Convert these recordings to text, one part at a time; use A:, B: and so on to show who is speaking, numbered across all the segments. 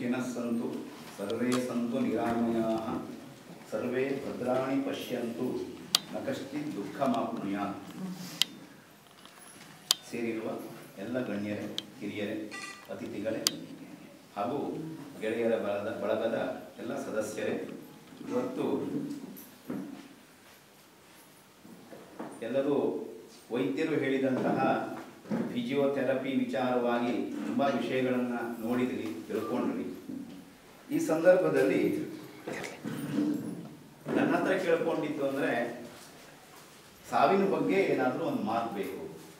A: ಸುಖಿನಃ ಸಂತು ಸರ್ವೇ ಸಂತು ನಿರಾಮಯಾಃ ಸರ್ವೇ ಭದ್ರಾಣಿ ಪಶ್ಯಂತು ನ ಕಶ್ಚಿತ್ ದುಃಖಮಾಪ್ನುಯಾತ್ ಸೇರಿರುವ ಎಲ್ಲ ಗಣ್ಯರೇ ಹಿರಿಯರೇ ಅತಿಥಿಗಳೇ ಹಾಗೂ ಗೆಳೆಯರ ಬಳದ ಬಳಗದ ಎಲ್ಲ ಸದಸ್ಯರೇ ಇವತ್ತು ಎಲ್ಲರೂ ವೈದ್ಯರು ಹೇಳಿದಂತಹ ಫಿಸಿಯೋಥೆರಪಿ ವಿಚಾರವಾಗಿ ತುಂಬ ವಿಷಯಗಳನ್ನು ನೋಡಿದ್ರಿ ತಿಳ್ಕೊಂಡ್ರಿ ಈ ಸಂದರ್ಭದಲ್ಲಿ ನನ್ನ ಹತ್ರ ಕೇಳ್ಕೊಂಡಿದ್ದು ಅಂದರೆ ಸಾವಿನ ಬಗ್ಗೆ ಏನಾದರೂ ಒಂದು ಮಾತು ಬೇಕು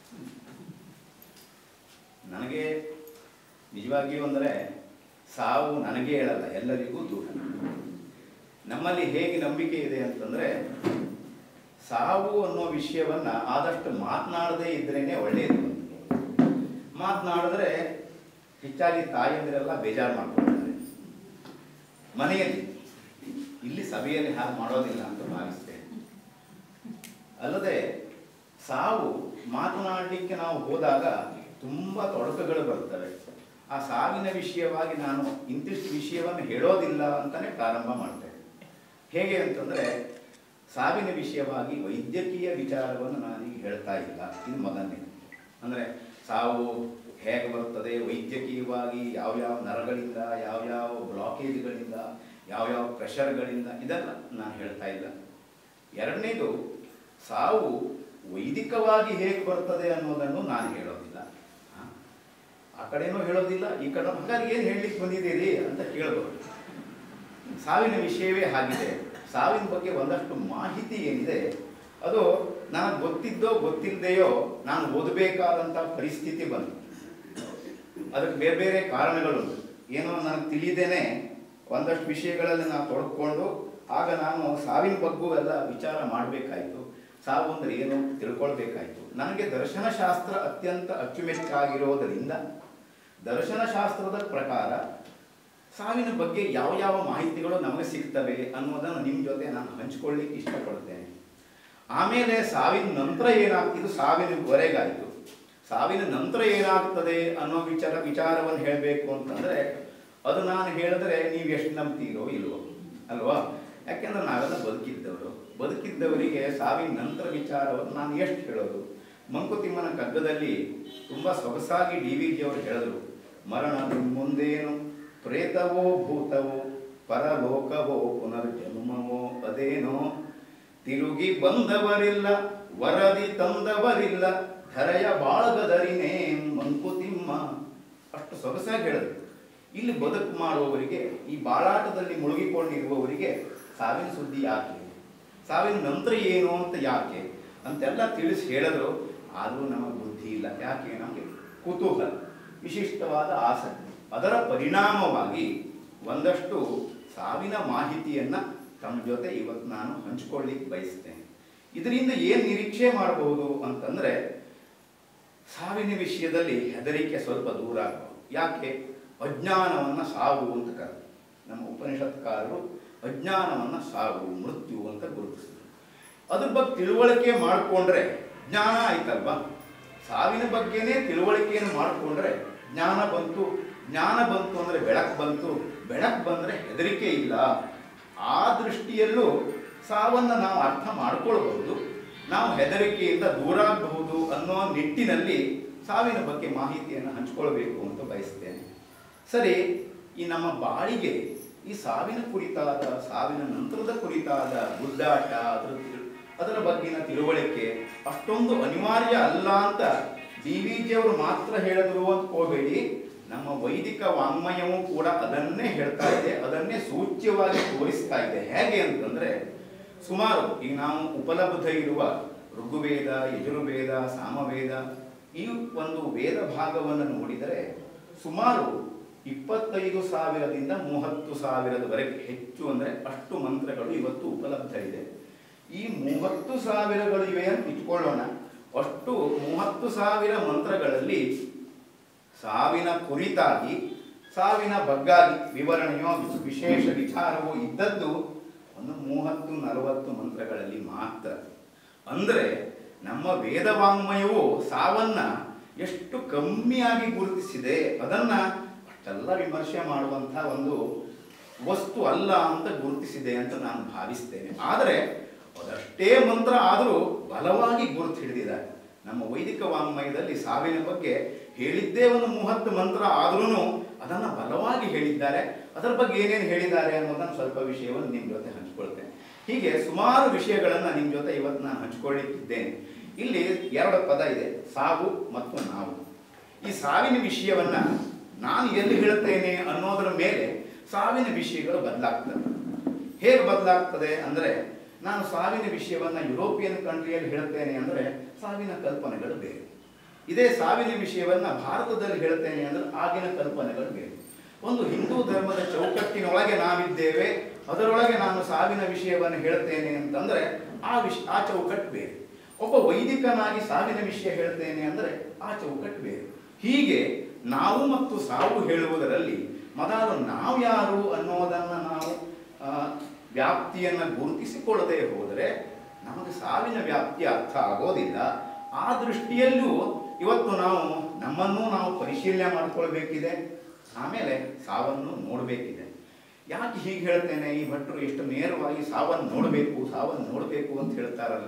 A: ನನಗೆ ನಿಜವಾಗಿಯೂ ಅಂದರೆ ಸಾವು ನನಗೆ ಹೇಳಲ್ಲ ಎಲ್ಲರಿಗೂ ದೂರ ನಮ್ಮಲ್ಲಿ ಹೇಗೆ ನಂಬಿಕೆ ಇದೆ ಅಂತಂದರೆ ಸಾವು ಅನ್ನೋ ವಿಷಯವನ್ನ ಆದಷ್ಟು ಮಾತನಾಡದೇ ಇದ್ರೇನೆ ಒಳ್ಳೆಯದು ಮಾತನಾಡಿದ್ರೆ ಹೆಚ್ಚಾಗಿ ತಾಯಂದಿರೆಲ್ಲ ಬೇಜಾರು ಮಾಡ್ಕೊಳ್ತಾರೆ ಮನೆಯಲ್ಲಿ ಇಲ್ಲಿ ಸಭೆಯಲ್ಲಿ ಹಾಗೆ ಮಾಡೋದಿಲ್ಲ ಅಂತ ಭಾವಿಸ್ತೇನೆ ಅಲ್ಲದೆ ಸಾವು ಮಾತನಾಡಲಿಕ್ಕೆ ನಾವು ಹೋದಾಗ ತುಂಬ ತೊಡಕುಗಳು ಬರ್ತವೆ ಆ ಸಾವಿನ ವಿಷಯವಾಗಿ ನಾನು ಇಂತಿಷ್ಟು ವಿಷಯವನ್ನು ಹೇಳೋದಿಲ್ಲ ಅಂತಾನೆ ಪ್ರಾರಂಭ ಮಾಡ್ತೇನೆ ಹೇಗೆ ಅಂತಂದ್ರೆ ಸಾವಿನ ವಿಷಯವಾಗಿ ವೈದ್ಯಕೀಯ ವಿಚಾರವನ್ನು ನಾನೀಗ ಹೇಳ್ತಾ ಇಲ್ಲ ಇದು ಮೊದಲನೇ ಅಂದರೆ ಸಾವು ಹೇಗೆ ಬರುತ್ತದೆ ವೈದ್ಯಕೀಯವಾಗಿ ಯಾವ್ಯಾವ ನರಗಳಿಂದ ಯಾವ್ಯಾವ ಬ್ಲಾಕೇಜ್ಗಳಿಂದ ಯಾವ್ಯಾವ ಪ್ರೆಷರ್ಗಳಿಂದ ಇದೆಲ್ಲ ನಾನು ಹೇಳ್ತಾ ಇಲ್ಲ ಎರಡನೇದು ಸಾವು ವೈದಿಕವಾಗಿ ಹೇಗೆ ಬರ್ತದೆ ಅನ್ನೋದನ್ನು ನಾನು ಹೇಳೋದಿಲ್ಲ ಹ? ಆ ಕಡೆನೂ ಹೇಳೋದಿಲ್ಲ ಈ ಕಡೆ ಹಾಗಾದ್ರೆ ಏನು ಹೇಳಲಿಕ್ಕೆ ಬಂದಿದ್ದೀರಿ ಅಂತ ಕೇಳ್ಬೋದು ಸಾವಿನ ವಿಷಯವೇ ಆಗಿದೆ ಸಾವಿನ ಬಗ್ಗೆ ಒಂದಷ್ಟು ಮಾಹಿತಿ ಏನಿದೆ ಅದು ನನಗೆ ಗೊತ್ತಿದ್ದೋ ಗೊತ್ತಿಲ್ಲದೆಯೋ ನಾನು ಓದಬೇಕಾದಂಥ ಪರಿಸ್ಥಿತಿ ಬಂತು ಅದಕ್ಕೆ ಬೇರೆ ಬೇರೆ ಕಾರಣಗಳುಂಟು ಏನೋ ನನಗೆ ತಿಳಿದೇನೆ ಒಂದಷ್ಟು ವಿಷಯಗಳಲ್ಲಿ ನಾನು ತೊಡಕೊಂಡು ಆಗ ನಾನು ಸಾವಿನ ಬಗ್ಗೂ ಎಲ್ಲ ವಿಚಾರ ಮಾಡಬೇಕಾಯಿತು ಸಾವು ಅಂದ್ರೆ ಏನು ತಿಳ್ಕೊಳ್ಬೇಕಾಯಿತು ನನಗೆ ದರ್ಶನಶಾಸ್ತ್ರ ಅತ್ಯಂತ ಅಚ್ಚುಮೆಚ್ಚಾಗಿರೋದರಿಂದ ದರ್ಶನಶಾಸ್ತ್ರದ ಪ್ರಕಾರ ಸಾವಿನ ಬಗ್ಗೆ ಯಾವ ಯಾವ ಮಾಹಿತಿಗಳು ನಮಗೆ ಸಿಗ್ತವೆ ಅನ್ನೋದನ್ನು ನಿಮ್ಮ ಜೊತೆ ನಾನು ಹಂಚಿಕೊಳ್ಳಿಕ್ಕೆ ಇಷ್ಟಪಡ್ತೇನೆ ಆಮೇಲೆ ಸಾವಿನ ನಂತರ ಏನಾಗ್ತಿದ್ದು ಸಾವಿನವರೆಗಾಯಿತು ಸಾವಿನ ನಂತರ ಏನಾಗ್ತದೆ ಅನ್ನೋ ವಿಚಾರ ವಿಚಾರವನ್ನು ಹೇಳಬೇಕು ಅಂತಂದ್ರೆ ಅದು ನಾನು ಹೇಳಿದ್ರೆ ನೀವು ಎಷ್ಟು ನಂಬ್ತೀರೋ ಇಲ್ವೋ ಅಲ್ವಾ ಯಾಕೆಂದ್ರೆ ನಾವೆಲ್ಲ ಬದುಕಿದ್ದವರು ಬದುಕಿದ್ದವರಿಗೆ ಸಾವಿನ ನಂತರ ವಿಚಾರವನ್ನು ನಾನು ಎಷ್ಟು ಹೇಳೋದು ಮಂಕುತಿಮ್ಮನ ಕಗ್ಗದಲ್ಲಿ ತುಂಬ ಸೊಗಸಾಗಿ ಡಿ ವಿ ಜಿ ಅವರು ಹೇಳಿದ್ರು ಮರಣದ ಮುಂದೇನು ಪ್ರೇತವೋ ಭೂತವೋ ಪರಲೋಕವೋ ಪುನರ್ಜನ್ಮವೋ ಅದೇನೋ ತಿರುಗಿ ಬಂದವರಿಲ್ಲ ವರದಿ ತಂದವರಿಲ್ಲ ಧರೆಯ ಬಾಳಗದರಿನೇ ಮಂಕುತಿಮ್ಮ ಅಷ್ಟು ಸೊಗಸಾಗಿ ಹೇಳಿದ್ರು ಇಲ್ಲಿ ಬದುಕು ಮಾಡುವವರಿಗೆ ಈ ಬಾಳಾಟದಲ್ಲಿ ಮುಳುಗಿಕೊಂಡಿರುವವರಿಗೆ ಸಾವಿನ ಸುದ್ದಿ ಯಾಕೆ ಸಾವಿನ ನಂತರ ಏನು ಅಂತ ಯಾಕೆ ಅಂತೆಲ್ಲ ತಿಳಿಸಿ ಹೇಳಿದ್ರು ಆದರೂ ನಮಗೆ ಬುದ್ಧಿ ಇಲ್ಲ ಯಾಕೆ ನಮಗೆ ಕುತೂಹಲ ವಿಶಿಷ್ಟವಾದ ಆಸಕ್ತಿ ಅದರ ಪರಿಣಾಮವಾಗಿ ಒಂದಷ್ಟು ಸಾವಿನ ಮಾಹಿತಿಯನ್ನ ತಮ್ಮ ಜೊತೆ ಇವತ್ತು ನಾನು ಹಂಚಿಕೊಳ್ಳಿಕ್ಕೆ ಬಯಸ್ತೇನೆ ಇದರಿಂದ ಏನು ನಿರೀಕ್ಷೆ ಮಾಡಬಹುದು ಅಂತಂದ್ರೆ ಸಾವಿನ ವಿಷಯದಲ್ಲಿ ಹೆದರಿಕೆ ಸ್ವಲ್ಪ ದೂರ ಆಗಬಹುದು ಯಾಕೆ ಅಜ್ಞಾನವನ್ನ ಸಾವು ಅಂತ ಕರೆದು ನಮ್ಮ ಉಪನಿಷತ್ಕಾರರು ಅಜ್ಞಾನವನ್ನ ಸಾವು ಮೃತ್ಯು ಅಂತ ಗುರುತಿಸಿದ್ರು ಅದ್ರ ಬಗ್ಗೆ ತಿಳುವಳಿಕೆ ಮಾಡಿಕೊಂಡ್ರೆ ಜ್ಞಾನ ಆಯ್ತಲ್ವಾ ಸಾವಿನ ಬಗ್ಗೆನೇ ತಿಳುವಳಿಕೆಯನ್ನು ಮಾಡಿಕೊಂಡ್ರೆ ಜ್ಞಾನ ಬಂತು ಜ್ಞಾನ ಬಂತು ಅಂದ್ರೆ ಬೆಳಕು ಬಂತು ಬೆಳಕು ಬಂದ್ರೆ ಹೆದರಿಕೆ ಇಲ್ಲ ಆ ದೃಷ್ಟಿಯಲ್ಲೂ ಸಾವನ್ನ ನಾವು ಅರ್ಥ ಮಾಡ್ಕೊಳ್ಬಹುದು ನಾವು ಹೆದರಿಕೆಯಿಂದ ದೂರ ಆಗಬಹುದು ಅನ್ನೋ ನಿಟ್ಟಿನಲ್ಲಿ ಸಾವಿನ ಬಗ್ಗೆ ಮಾಹಿತಿಯನ್ನು ಹಂಚ್ಕೊಳ್ಬೇಕು ಅಂತ ಬಯಸ್ತೇನೆ ಸರಿ ಈ ನಮ್ಮ ಬಾಳಿಗೆ ಈ ಸಾವಿನ ಕುರಿತಾದ ಸಾವಿನ ನಂತರದ ಕುರಿತಾದ ಗುಡ್ಡಾಟ ಅದರ ತಿಳು- ಅದರ ಬಗ್ಗಿನ ತಿಳುವಳಿಕೆ ಅಷ್ಟೊಂದು ಅನಿವಾರ್ಯ ಅಲ್ಲ ಅಂತ ಡಿ ವಿ ಜಿ ಅವರು ಮಾತ್ರ ಹೇಳಿದ್ರು ಅಂತ ಹೋಗಬೇಡಿ ನಮ್ಮ ವೈದಿಕ ವಾಂಗ್ಮಯವೂ ಕೂಡ ಅದನ್ನೇ ಹೇಳ್ತಾ ಇದೆ ಅದನ್ನೇ ಸೂಚ್ಯವಾಗಿ ತೋರಿಸ್ತಾ ಇದೆ ಹೇಗೆ ಅಂತಂದ್ರೆ ಸುಮಾರು ಈಗ ನಾವು ಉಪಲಬ್ಧ ಇರುವ ಋಗ್ವೇದ ಯಜುರ್ವೇದ ಸಾಮವೇದ ಈ ಒಂದು ವೇದ ಭಾಗವನ್ನು ನೋಡಿದರೆ ಸುಮಾರು ಇಪ್ಪತ್ತೈದು ಸಾವಿರದಿಂದ ಮೂವತ್ತು ಸಾವಿರದವರೆಗೆ ಹೆಚ್ಚು ಅಂದರೆ ಅಷ್ಟು ಮಂತ್ರಗಳು ಇವತ್ತು ಉಪಲಬ್ಧ ಇದೆ ಈ ಮೂವತ್ತು ಸಾವಿರಗಳು ಇವೆ ಅಂತ ಇಟ್ಕೊಳ್ಳೋಣ ಅಷ್ಟು ಮೂವತ್ತು ಸಾವಿರ ಮಂತ್ರಗಳಲ್ಲಿ ಸಾವಿನ ಕುರಿತಾಗಿ ಸಾವಿನ ಬಗ್ಗಾಗಿ ವಿವರಣೆಯೋ ವಿಶೇಷ ವಿಚಾರವೋ ಇದ್ದದ್ದು ಒಂದು ಮೂವತ್ತು ನಲವತ್ತು ಮಂತ್ರಗಳಲ್ಲಿ ಮಾತ್ರ ಅಂದರೆ ನಮ್ಮ ವೇದವಾಂಗ್ಮಯವು ಸಾವನ್ನ ಎಷ್ಟು ಕಮ್ಮಿಯಾಗಿ ಗುರುತಿಸಿದೆ ಅದನ್ನ ಅಷ್ಟೆಲ್ಲ ವಿಮರ್ಶೆ ಮಾಡುವಂಥ ಒಂದು ವಸ್ತು ಅಲ್ಲ ಅಂತ ಗುರುತಿಸಿದೆ ಅಂತ ನಾನು ಭಾವಿಸ್ತೇನೆ ಆದರೆ ಅದಷ್ಟೇ ಮಂತ್ರ ಆದರೂ ಬಲವಾಗಿ ಗುರುತು ಹಿಡಿದಿದ್ದಾರೆ ನಮ್ಮ ವೈದಿಕ ವಾಂಗ್ಮಯದಲ್ಲಿ ಸಾವಿನ ಬಗ್ಗೆ ಹೇಳಿದ್ದೇ ಒಂದು ಮೂವತ್ತು ಮಂತ್ರ ಆದ್ರೂ ಅದನ್ನು ಬಲವಾಗಿ ಹೇಳಿದ್ದಾರೆ ಅದರ ಬಗ್ಗೆ ಏನೇನು ಹೇಳಿದ್ದಾರೆ ಅನ್ನೋದನ್ನು ಸ್ವಲ್ಪ ವಿಷಯವನ್ನು ನಿಮ್ಮ ಜೊತೆ ಹಂಚ್ಕೊಳ್ತೇನೆ ಹೀಗೆ ಸುಮಾರು ವಿಷಯಗಳನ್ನು ನಿಮ್ಮ ಜೊತೆ ಇವತ್ತು ನಾನು ಹಂಚ್ಕೊಳ್ಳಿಕ್ಕಿದ್ದೇನೆ ಇಲ್ಲಿ ಎರಡು ಪದ ಇದೆ ಸಾವು ಮತ್ತು ನಾವು ಈ ಸಾವಿನ ವಿಷಯವನ್ನ ನಾನು ಎಲ್ಲಿ ಹೇಳುತ್ತೇನೆ ಅನ್ನೋದರ ಮೇಲೆ ಸಾವಿನ ವಿಷಯಗಳು ಬದಲಾಗ್ತವೆ ಹೇಗೆ ಬದಲಾಗ್ತದೆ ಅಂದರೆ ನಾನು ಸಾವಿನ ವಿಷಯವನ್ನ ಯುರೋಪಿಯನ್ ಕಂಟ್ರಿಯಲ್ಲಿ ಹೇಳುತ್ತೇನೆ ಅಂದರೆ ಸಾವಿನ ಕಲ್ಪನೆಗಳು ಬೇರೆ ಇದೇ ಸಾವಿನ ವಿಷಯವನ್ನ ಭಾರತದಲ್ಲಿ ಹೇಳ್ತೇನೆ ಅಂದರೆ ಆಗಿನ ಕಲ್ಪನೆಗಳು ಬೇರೆ ಒಂದು ಹಿಂದೂ ಧರ್ಮದ ಚೌಕಟ್ಟಿನೊಳಗೆ ನಾವಿದ್ದೇವೆ ಅದರೊಳಗೆ ನಾನು ಸಾವಿನ ವಿಷಯವನ್ನು ಹೇಳ್ತೇನೆ ಅಂತಂದ್ರೆ ಆ ವಿಷ ಆ ಚೌಕಟ್ಟು ಬೇರೆ ಒಬ್ಬ ವೈದಿಕನಾಗಿ ಸಾವಿನ ವಿಷಯ ಹೇಳ್ತೇನೆ ಅಂದರೆ ಆ ಚೌಕಟ್ಟು ಬೇರೆ ಹೀಗೆ ನಾವು ಮತ್ತು ಸಾವು ಹೇಳುವುದರಲ್ಲಿ ಮೊದಲು ನಾವು ಯಾರು ಅನ್ನೋದನ್ನು ನಾವು ಆ, ವ್ಯಾಪ್ತಿಯನ್ನು ಗುರುತಿಸಿಕೊಳ್ಳದೆ ಹೋದರೆ ನಮಗೆ ಸಾವಿನ ವ್ಯಾಪ್ತಿ ಅರ್ಥ ಆಗೋದಿಲ್ಲ ಆ ದೃಷ್ಟಿಯಲ್ಲೂ ಇವತ್ತು ನಾವು ನಮ್ಮನ್ನು ನಾವು ಪರಿಶೀಲನೆ ಮಾಡಿಕೊಳ್ಬೇಕಿದೆ ಆಮೇಲೆ ಸಾವನ್ನು ನೋಡಬೇಕಿದೆ ಯಾಕೆ ಹೀಗೆ ಹೇಳ್ತೇನೆ ಈ ಭಟ್ರು ಎಷ್ಟು ನೇರವಾಗಿ ಸಾವನ್ನು ನೋಡಬೇಕು ಸಾವನ್ನು ನೋಡಬೇಕು ಅಂತ ಹೇಳ್ತಾರಲ್ಲ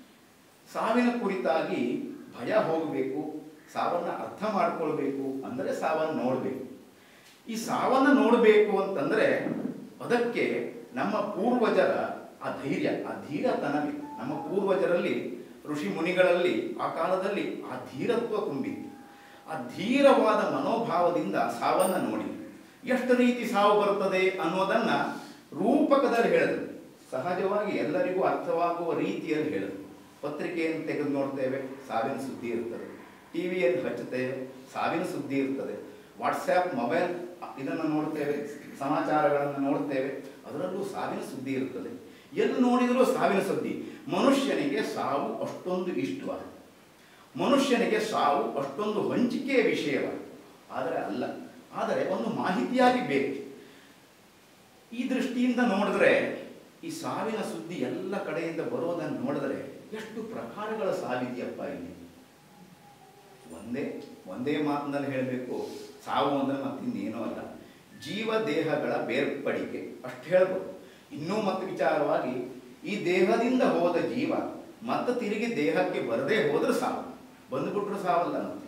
A: ಸಾವಿನ ಕುರಿತಾಗಿ ಭಯ ಹೋಗಬೇಕು ಸಾವನ್ನ ಅರ್ಥ ಮಾಡ್ಕೊಳ್ಬೇಕು ಅಂದರೆ ಸಾವನ್ನು ನೋಡಬೇಕು ಈ ಸಾವನ್ನ ನೋಡಬೇಕು ಅಂತಂದ್ರೆ ಅದಕ್ಕೆ ನಮ್ಮ ಪೂರ್ವಜರ ಆ ಧೈರ್ಯ ಆ ಧೀರತನ ಬೇಕು ನಮ್ಮ ಪೂರ್ವಜರಲ್ಲಿ ಋಷಿ ಮುನಿಗಳಲ್ಲಿ ಆ ಕಾಲದಲ್ಲಿ ಆ ಧೀರತ್ವ ತುಂಬಿತ್ತು ಆ ಧೀರವಾದ ಮನೋಭಾವದಿಂದ ಸಾವನ್ನ ನೋಡಿ ಎಷ್ಟು ರೀತಿ ಸಾವು ಬರುತ್ತದೆ ಅನ್ನೋದನ್ನ ರೂಪಕದಲ್ಲಿ ಹೇಳಿದ್ರು ಸಹಜವಾಗಿ ಎಲ್ಲರಿಗೂ ಅರ್ಥವಾಗುವ ರೀತಿಯಲ್ಲಿ ಹೇಳಿದ್ರು ಪತ್ರಿಕೆಯನ್ನು ತೆಗೆದು ನೋಡ್ತೇವೆ ಸಾವಿನ ಸುದ್ದಿ ಇರ್ತದೆ ಟಿವಿಯಲ್ಲಿ ಹಚ್ಚುತ್ತೇವೆ ಸಾವಿನ ಸುದ್ದಿ ಇರ್ತದೆ ವಾಟ್ಸ್ಆ್ಯಪ್ ಮೊಬೈಲ್ ಇದನ್ನು ನೋಡ್ತೇವೆ ಸಮಾಚಾರಗಳನ್ನು ನೋಡ್ತೇವೆ ಅದರಲ್ಲೂ ಸಾವಿನ ಸುದ್ದಿ ಇರ್ತದೆ ಎಲ್ಲಿ ನೋಡಿದರೂ ಸಾವಿನ ಸುದ್ದಿ ಮನುಷ್ಯನಿಗೆ ಸಾವು ಅಷ್ಟೊಂದು ಇಷ್ಟವಾದ ಮನುಷ್ಯನಿಗೆ ಸಾವು ಅಷ್ಟೊಂದು ಹಂಚಿಕೆಯ ವಿಷಯವಾದ ಆದರೆ ಅಲ್ಲ ಆದರೆ ಒಂದು ಮಾಹಿತಿಯಾಗಿ ಬೇಕು ಈ ದೃಷ್ಟಿಯಿಂದ ನೋಡಿದ್ರೆ ಈ ಸಾವಿನ ಸುದ್ದಿ ಎಲ್ಲ ಕಡೆಯಿಂದ ಬರೋದನ್ನು ನೋಡಿದ್ರೆ ಎಷ್ಟು ಪ್ರಕಾರಗಳ ಸಾವಿದೆಯಪ್ಪ ಇಲ್ಲಿ ಒಂದೇ ಒಂದೇ ಮಾತಿನಲ್ಲಿ ಹೇಳಬೇಕು ಸಾವು ಅಂದ್ರೆ ಮತ್ತಿನ್ನೇನೂ ಅಲ್ಲ ಜೀವ ದೇಹಗಳ ಬೇರ್ಪಡಿಕೆ ಅಷ್ಟು ಹೇಳ್ಬೋದು ಇನ್ನೂ ಮತ್ತೆ ವಿಚಾರವಾಗಿ ಈ ದೇಹದಿಂದ ಹೋದ ಜೀವ ಮತ್ತೆ ತಿರುಗಿ ದೇಹಕ್ಕೆ ಬರದೇ ಹೋದ್ರೆ ಸಾವು ಬಂದ್ಬಿಟ್ರು ಸಾವಲ್ಲ ಮತ್ತೆ.